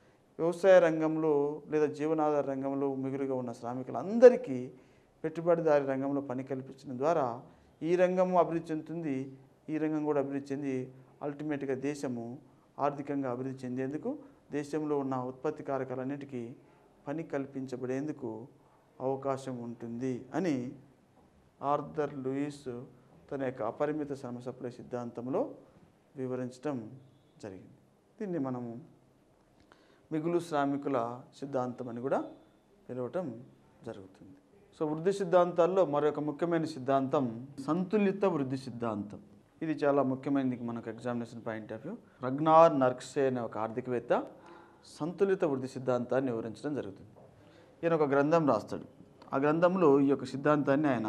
వ్యవసాయ రంగంలో లేదా జీవనాధార రంగంలో మిగులుగా ఉన్న శ్రామికులందరికీ పెట్టుబడిదారి రంగంలో పని కల్పించడం ద్వారా ఈ రంగము అభివృద్ధి చెందుతుంది ఈ రంగం కూడా అభివృద్ధి చెంది అల్టిమేట్గా దేశము ఆర్థికంగా అభివృద్ధి చెందేందుకు దేశంలో ఉన్న ఉత్పత్తి కారకాలన్నిటికీ పని కల్పించబడేందుకు అవకాశం ఉంటుంది అని ఆర్థర్ లూయిస్ తన యొక్క అపరిమిత శ్రమ సప్లై సిద్ధాంతంలో వివరించడం జరిగింది దీన్ని మనము మిగులు శ్రామికుల సిద్ధాంతం అని కూడా పిలవటం జరుగుతుంది సో వృద్ధి సిద్ధాంతాల్లో మరొక ముఖ్యమైన సిద్ధాంతం సంతులిత వృద్ధి సిద్ధాంతం ఇది చాలా ముఖ్యమైనది మనకు examination point of view Ragnar Nurkse అనే ఒక ఆర్థికవేత్త సంతులిత వృద్ధి సిద్ధాంతాన్ని వివరించడం జరుగుతుంది ఈయన ఒక గ్రంథం రాస్తాడు ఆ గ్రంథంలో ఈ యొక్క సిద్ధాంతాన్ని ఆయన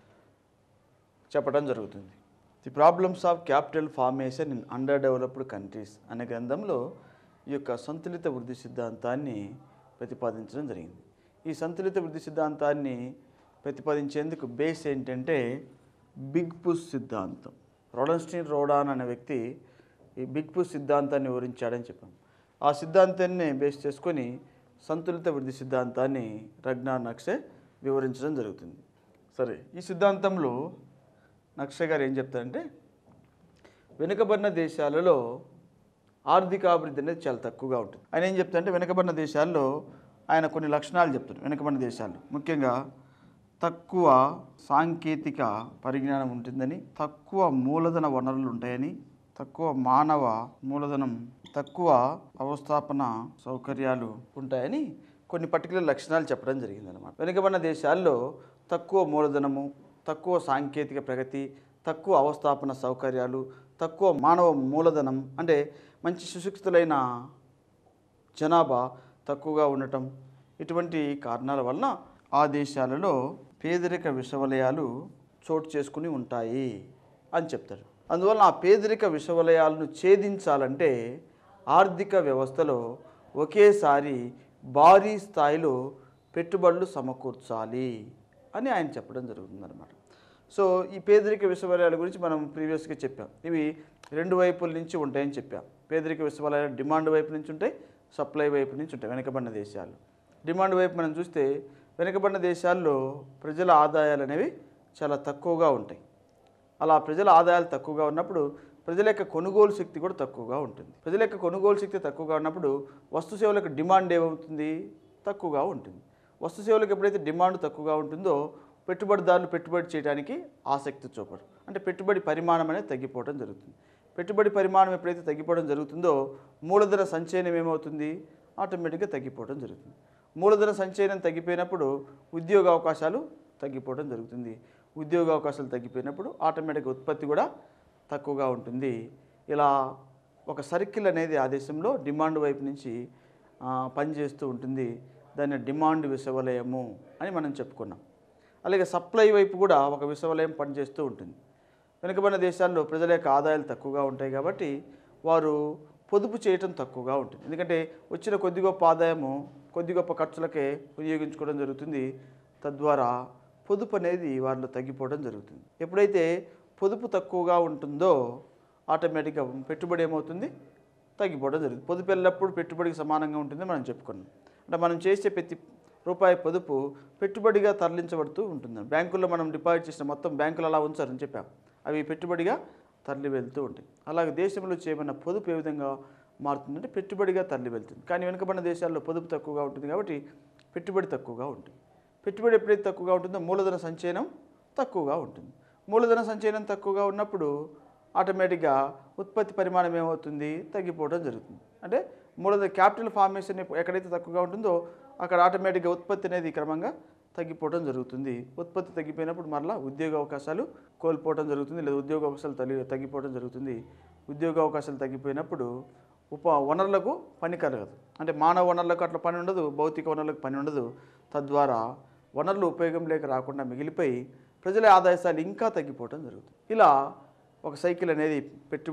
చెప్పడం జరుగుతుంది the problems of capital formation in underdeveloped countries అనే గ్రంథంలో ఈ యొక్క సంతులిత వృద్ధి సిద్ధాంతాన్ని ప్రతిపాదించడం జరిగింది ఈ సంతులిత వృద్ధి సిద్ధాంతాన్ని ప్రతిపాదించేందుకు బేస్ ఏంటంటే బిగ్ పుష్ సిద్ధాంతం రోడన్స్టీన్ రోడాన్ అనే వ్యక్తి ఈ బిగ్ పుష్ సిద్ధాంతాన్ని వివరించాడని చెప్పాం ఆ సిద్ధాంతాన్ని బేస్ చేసుకొని సంతులిత వృద్ధి సిద్ధాంతాన్ని రగ్నా నక్షే వివరించడం జరుగుతుంది సరే ఈ సిద్ధాంతంలో నక్ష గారు ఏం చెప్తారంటే వెనుకబడిన దేశాలలో ఆర్థిక అభివృద్ధి అనేది చాలా తక్కువగా ఉంటుంది ఆయన ఏం చెప్తారంటే వెనుకబడిన దేశాల్లో ఆయన కొన్ని లక్షణాలు చెప్తారు వెనుకబడిన దేశాలు ముఖ్యంగా తక్కువ సాంకేతిక పరిజ్ఞానం ఉంటుందని తక్కువ మూలధన వనరులు ఉంటాయని తక్కువ మానవ మూలధనం తక్కువ అవస్థాపన సౌకర్యాలు ఉంటాయని కొన్ని పర్టికులర్ లక్షణాలు చెప్పడం జరిగింది అనమాట వెనుకబడిన దేశాల్లో తక్కువ మూలధనము తక్కువ సాంకేతిక ప్రగతి తక్కువ అవస్థాపన సౌకర్యాలు తక్కువ మానవ మూలధనం అంటే మంచి సుశిక్షితులైన జనాభా తక్కువగా ఉండటం ఇటువంటి కారణాల వలన ఆ దేశాలలో పేదరిక విషవలయాలు చోటు చేసుకుని ఉంటాయి అని చెప్తారు అందువలన ఆ పేదరిక విషవలయాలను ఛేదించాలంటే ఆర్థిక వ్యవస్థలో ఒకేసారి భారీ స్థాయిలో పెట్టుబడులు సమకూర్చాలి అని ఆయన చెప్పడం జరుగుతుందన్నమాట సో ఈ పేదరిక విశ్వవిద్యాలయాల గురించి మనం ప్రీవియస్గా చెప్పాం ఇవి రెండు వైపుల నుంచి ఉంటాయని చెప్పాం పేదరిక విశ్వవిద్యాలయాలు డిమాండ్ వైపు నుంచి ఉంటాయి సప్లై వైపు నుంచి ఉంటాయి వెనుకబడిన దేశాలు డిమాండ్ వైపు మనం చూస్తే వెనుకబడిన దేశాల్లో ప్రజల ఆదాయాలు అనేవి చాలా తక్కువగా ఉంటాయి అలా ప్రజల ఆదాయాలు తక్కువగా ఉన్నప్పుడు ప్రజల యొక్క కొనుగోలు శక్తి కూడా తక్కువగా ఉంటుంది ప్రజల యొక్క కొనుగోలు శక్తి తక్కువగా ఉన్నప్పుడు వస్తు సేవలకు డిమాండ్ ఏమవుతుంది తక్కువగా ఉంటుంది వస్తు సేవలకు ఎప్పుడైతే డిమాండ్ తక్కువగా ఉంటుందో పెట్టుబడిదారులు పెట్టుబడి చేయడానికి ఆసక్తి చూపరు అంటే పెట్టుబడి పరిమాణం అనేది తగ్గిపోవడం జరుగుతుంది పెట్టుబడి పరిమాణం ఎప్పుడైతే తగ్గిపోవడం జరుగుతుందో మూలధన సంచయనం ఏమవుతుంది ఆటోమేటిక్గా తగ్గిపోవడం జరుగుతుంది మూలధన సంచయనం తగ్గిపోయినప్పుడు ఉద్యోగ అవకాశాలు తగ్గిపోవడం జరుగుతుంది ఉద్యోగ అవకాశాలు తగ్గిపోయినప్పుడు ఆటోమేటిక్గా ఉత్పత్తి కూడా తక్కువగా ఉంటుంది ఇలా ఒక సర్కిల్ అనేది ఆ దేశంలో డిమాండ్ వైపు నుంచి ఆ, పనిచేస్తూ ఉంటుంది దాన్ని డిమాండ్ విషవలయము అని మనం చెప్పుకున్నాం అలాగే సప్లై వైపు కూడా ఒక విషవలయం పనిచేస్తూ ఉంటుంది వెనుకబడిన దేశాల్లో ప్రజల యొక్క ఆదాయాలు తక్కువగా ఉంటాయి కాబట్టి వారు పొదుపు చేయటం తక్కువగా ఉంటుంది ఎందుకంటే వచ్చిన కొద్ది గొప్ప ఆదాయము కొద్ది గొప్ప ఖర్చులకే వినియోగించుకోవడం జరుగుతుంది తద్వారా పొదుపు అనేది వారిలో తగ్గిపోవడం జరుగుతుంది ఎప్పుడైతే పొదుపు తక్కువగా ఉంటుందో ఆటోమేటిక్గా పెట్టుబడి ఏమవుతుంది తగ్గిపోవడం జరుగుతుంది పొదుపు ఎల్లప్పుడు పెట్టుబడికి సమానంగా ఉంటుంది మనం చెప్పుకున్నాం అంటే మనం చేసే ప్రతి రూపాయి పొదుపు పెట్టుబడిగా తరలించబడుతూ ఉంటుంది బ్యాంకుల్లో మనం డిపాజిట్ చేసిన మొత్తం బ్యాంకులు అలా ఉంచారని చెప్పాం అవి పెట్టుబడిగా తరలి వెళ్తూ ఉంటాయి అలాగే దేశంలో చేయబడిన పొదుపు ఏ విధంగా మారుతుందంటే పెట్టుబడిగా తరలి వెళ్తుంది కానీ వెనుకబడిన దేశాల్లో పొదుపు తక్కువగా ఉంటుంది కాబట్టి పెట్టుబడి తక్కువగా ఉంటుంది పెట్టుబడి ఎప్పుడైతే తక్కువగా ఉంటుందో మూలధన సంచయనం తక్కువగా ఉంటుంది మూలధన సంచయనం తక్కువగా ఉన్నప్పుడు ఆటోమేటిక్గా ఉత్పత్తి పరిమాణం ఏమవుతుంది తగ్గిపోవడం జరుగుతుంది అంటే మూలధన క్యాపిటల్ ఫార్మేషన్ ఎప్పు- ఎక్కడైతే తక్కువగా ఉంటుందో అక్కడ ఆటోమేటిక్గా ఉత్పత్తి అనేది క్రమంగా తగ్గిపోవడం జరుగుతుంది ఉత్పత్తి తగ్గిపోయినప్పుడు మరలా ఉద్యోగ అవకాశాలు కోల్పోవడం జరుగుతుంది లేదా ఉద్యోగ అవకాశాలు తగ్గి తగ్గిపోవడం జరుగుతుంది ఉద్యోగ అవకాశాలు తగ్గిపోయినప్పుడు ఉప వనరులకు పని కలగదు అంటే మానవ వనరులకు అట్లా పని ఉండదు భౌతిక వనరులకు పని ఉండదు తద్వారా వనరులు ఉపయోగం లేక రాకుండా మిగిలిపోయి ప్రజల ఆదాయశాలు ఇంకా తగ్గిపోవడం జరుగుతుంది ఇలా ఒక సైకిల్ అనేది పెట్టు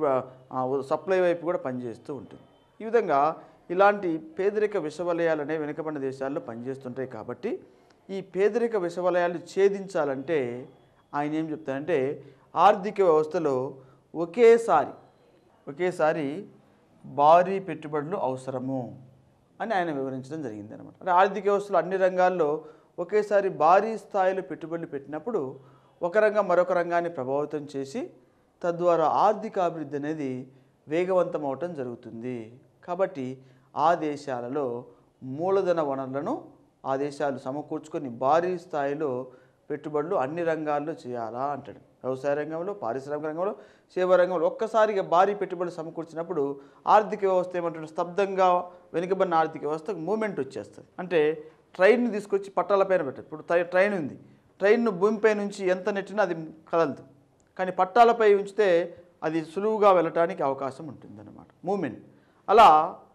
సప్లై వైపు కూడా పనిచేస్తూ ఉంటుంది ఈ విధంగా ఇలాంటి పేదరిక విషవలయాలు అనేవి వెనుకబడిన దేశాల్లో పనిచేస్తుంటాయి కాబట్టి ఈ పేదరిక విషవలయాలు ఛేదించాలంటే ఆయన ఏం చెప్తారంటే ఆర్థిక వ్యవస్థలో ఒకేసారి ఒకేసారి భారీ పెట్టుబడులు అవసరము అని ఆయన వివరించడం జరిగింది అనమాట అంటే ఆర్థిక వ్యవస్థలో అన్ని రంగాల్లో ఒకేసారి భారీ స్థాయిలో పెట్టుబడులు పెట్టినప్పుడు ఒక రంగం మరొక రంగాన్ని ప్రభావితం చేసి తద్వారా ఆర్థిక అభివృద్ధి అనేది వేగవంతం అవటం జరుగుతుంది కాబట్టి ఆ దేశాలలో మూలధన వనరులను ఆ దేశాలు సమకూర్చుకొని భారీ స్థాయిలో పెట్టుబడులు అన్ని రంగాల్లో చేయాలా అంటాడు వ్యవసాయ రంగంలో పారిశ్రామిక రంగంలో సేవా రంగంలో ఒక్కసారిగా భారీ పెట్టుబడులు సమకూర్చినప్పుడు ఆర్థిక వ్యవస్థ ఏమంటాడు స్తబ్దంగా వెనుకబడిన ఆర్థిక వ్యవస్థకు మూమెంట్ వచ్చేస్తుంది అంటే ట్రైన్ని తీసుకొచ్చి పట్టాలపైన పెట్టారు ఇప్పుడు ట్రై- ట్రైన్ ఉంది ట్రైన్ను భూమిపై నుంచి ఎంత నెట్టినా అది కదలదు కానీ పట్టాలపై ఉంచితే అది సులువుగా వెళ్ళటానికి అవకాశం ఉంటుందన్నమాట మూమెంట్ అలా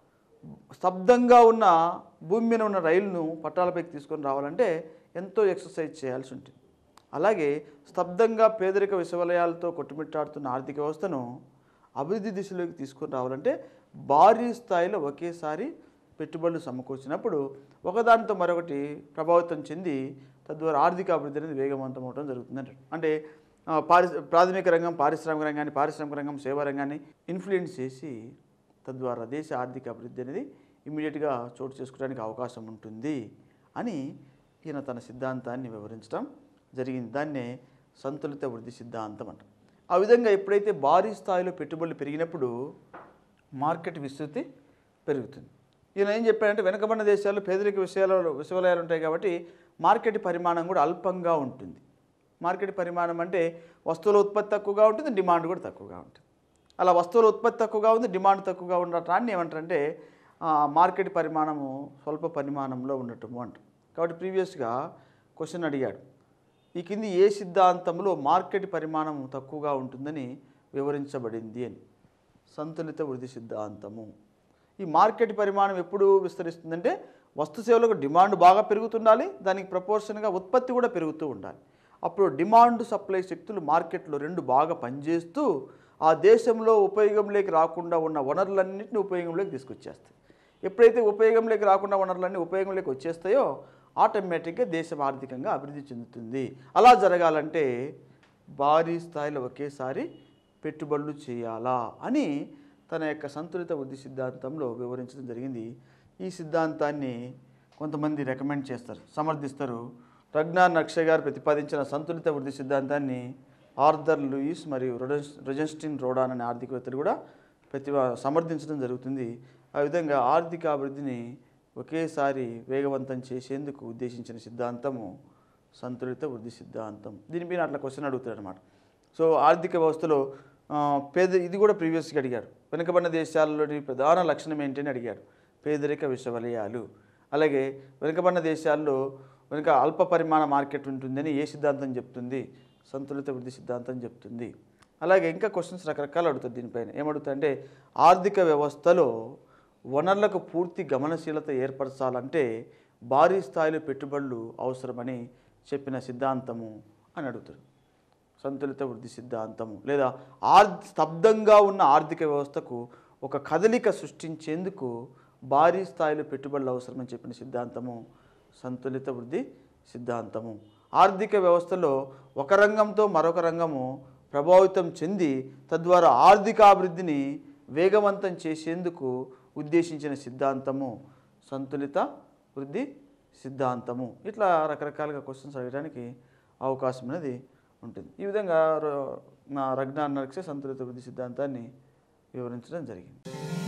స్తబ్దంగా ఉన్న భూమి మీద ఉన్న రైలును పట్టాలపైకి తీసుకొని రావాలంటే ఎంతో ఎక్సర్సైజ్ చేయాల్సి ఉంటుంది అలాగే స్తబ్దంగా పేదరిక విశ్వలయాలతో కొట్టుమిట్టాడుతున్న ఆర్థిక వ్యవస్థను అభివృద్ధి దిశలోకి తీసుకొని రావాలంటే భారీ స్థాయిలో ఒకేసారి పెట్టుబడులు సమకూర్చినప్పుడు ఒకదానితో మరొకటి ప్రభావితం చెంది తద్వారా ఆర్థిక అభివృద్ధి అనేది వేగవంతం అవడం జరుగుతుంది అంటాడు అంటే ఆ, పారి ప్రాథమిక రంగం పారిశ్రామిక రంగాన్ని పారిశ్రామిక రంగం సేవా రంగాన్ని ఇన్ఫ్లుయెన్స్ చేసి తద్వారా దేశ ఆర్థిక అభివృద్ధి అనేది ఇమ్మీడియట్గా చోటు చేసుకోవడానికి అవకాశం ఉంటుంది అని ఈయన తన సిద్ధాంతాన్ని వివరించడం జరిగింది దాన్నే సంతులిత వృద్ధి సిద్ధాంతం అంట ఆ విధంగా ఎప్పుడైతే భారీ స్థాయిలో పెట్టుబడులు పెరిగినప్పుడు మార్కెట్ విస్తృతి పెరుగుతుంది ఈయన ఏం చెప్పాడంటే వెనుకబడిన దేశాల్లో పేదరిక విషయాలు విశ్వలయాలు ఉంటాయి కాబట్టి మార్కెట్ పరిమాణం కూడా అల్పంగా ఉంటుంది మార్కెట్ పరిమాణం అంటే వస్తువుల ఉత్పత్తి తక్కువగా ఉంటుంది డిమాండ్ కూడా తక్కువగా ఉంటుంది అలా వస్తువుల ఉత్పత్తి తక్కువగా ఉంది డిమాండ్ తక్కువగా ఉండటాన్ని ఏమంటారంటే ఆ, మార్కెట్ పరిమాణము స్వల్ప పరిమాణంలో ఉండటము అంటారు కాబట్టి ప్రీవియస్గా క్వశ్చన్ అడిగాడు ఈ కింది ఏ సిద్ధాంతంలో మార్కెట్ పరిమాణం తక్కువగా ఉంటుందని వివరించబడింది అని సంతులిత వృద్ధి సిద్ధాంతము ఈ మార్కెట్ పరిమాణం ఎప్పుడు విస్తరిస్తుందంటే వస్తు సేవలకు డిమాండ్ బాగా పెరుగుతుండాలి దానికి ప్రపోర్షన్గా ఉత్పత్తి కూడా పెరుగుతూ ఉండాలి అప్పుడు డిమాండ్ సప్లై శక్తులు మార్కెట్లో రెండు బాగా పనిచేస్తూ ఆ దేశంలో ఉపయోగంలోకి రాకుండా ఉన్న వనరులన్నింటినీ ఉపయోగంలోకి తీసుకొచ్చేస్తాయి ఎప్పుడైతే ఉపయోగంలోకి రాకుండా వనరులన్నీ ఉపయోగంలోకి వచ్చేస్తాయో ఆటోమేటిక్గా దేశం ఆర్థికంగా అభివృద్ధి చెందుతుంది అలా జరగాలంటే భారీ స్థాయిలో ఒకేసారి పెట్టుబడులు చేయాలా అని తన యొక్క సంతులిత వృద్ధి సిద్ధాంతంలో వివరించడం జరిగింది ఈ సిద్ధాంతాన్ని కొంతమంది రికమెండ్ చేస్తారు సమర్థిస్తారు రగ్నార్ నక్ష గారు ప్రతిపాదించిన సంతులిత వృద్ధి సిద్ధాంతాన్ని ఆర్థర్ లూయిస్ మరియు రొడెన్స్ రొజెన్స్టిన్ రోడాన్ అనే ఆర్థికవేత్తలు కూడా ప్రతి సమర్థించడం జరుగుతుంది ఆ విధంగా ఆర్థిక అభివృద్ధిని ఒకేసారి వేగవంతం చేసేందుకు ఉద్దేశించిన సిద్ధాంతము సంతులిత వృద్ధి సిద్ధాంతం దీని మీద అట్లా క్వశ్చన్ అడుగుతాడు అనమాట సో ఆర్థిక వ్యవస్థలో ఆ, పేద ఇది కూడా ప్రీవియస్గా అడిగాడు వెనుకబడిన దేశాల్లోని ప్రధాన లక్షణం ఏంటని అడిగాడు పేదరిక విశ్వవలయాలు అలాగే వెనుకబడిన దేశాల్లో వెనుక అల్ప పరిమాణ మార్కెట్ ఉంటుందని ఏ సిద్ధాంతం చెప్తుంది సంతులిత వృద్ధి సిద్ధాంతం చెప్తుంది అలాగే ఇంకా క్వశ్చన్స్ రకరకాలు అడుగుతుంది దీనిపైన ఏమడుగుతుందంటే ఆర్థిక వ్యవస్థలో వనరులకు పూర్తి గమనశీలత ఏర్పరచాలంటే భారీ స్థాయిలో పెట్టుబడులు అవసరమని చెప్పిన సిద్ధాంతము అని అడుగుతాడు సంతులిత వృద్ధి సిద్ధాంతము లేదా ఆర్ స్తబ్దంగా ఉన్న ఆర్థిక వ్యవస్థకు ఒక కదలిక సృష్టించేందుకు భారీ స్థాయిలో పెట్టుబడులు అవసరమని చెప్పిన సిద్ధాంతము సంతులిత వృద్ధి సిద్ధాంతము ఆర్థిక వ్యవస్థలో ఒక రంగంతో మరొక రంగము ప్రభావితం చెంది తద్వారా ఆర్థికాభివృద్ధిని వేగవంతం చేసేందుకు ఉద్దేశించిన సిద్ధాంతము సంతులిత వృద్ధి సిద్ధాంతము ఇట్లా రకరకాలుగా క్వశ్చన్స్ అడగడానికి అవకాశం అనేది ఉంటుంది ఈ విధంగా రో- నా రగ్నార్ నరక్ష సంతులిత వృద్ధి సిద్ధాంతాన్ని వివరించడం జరిగింది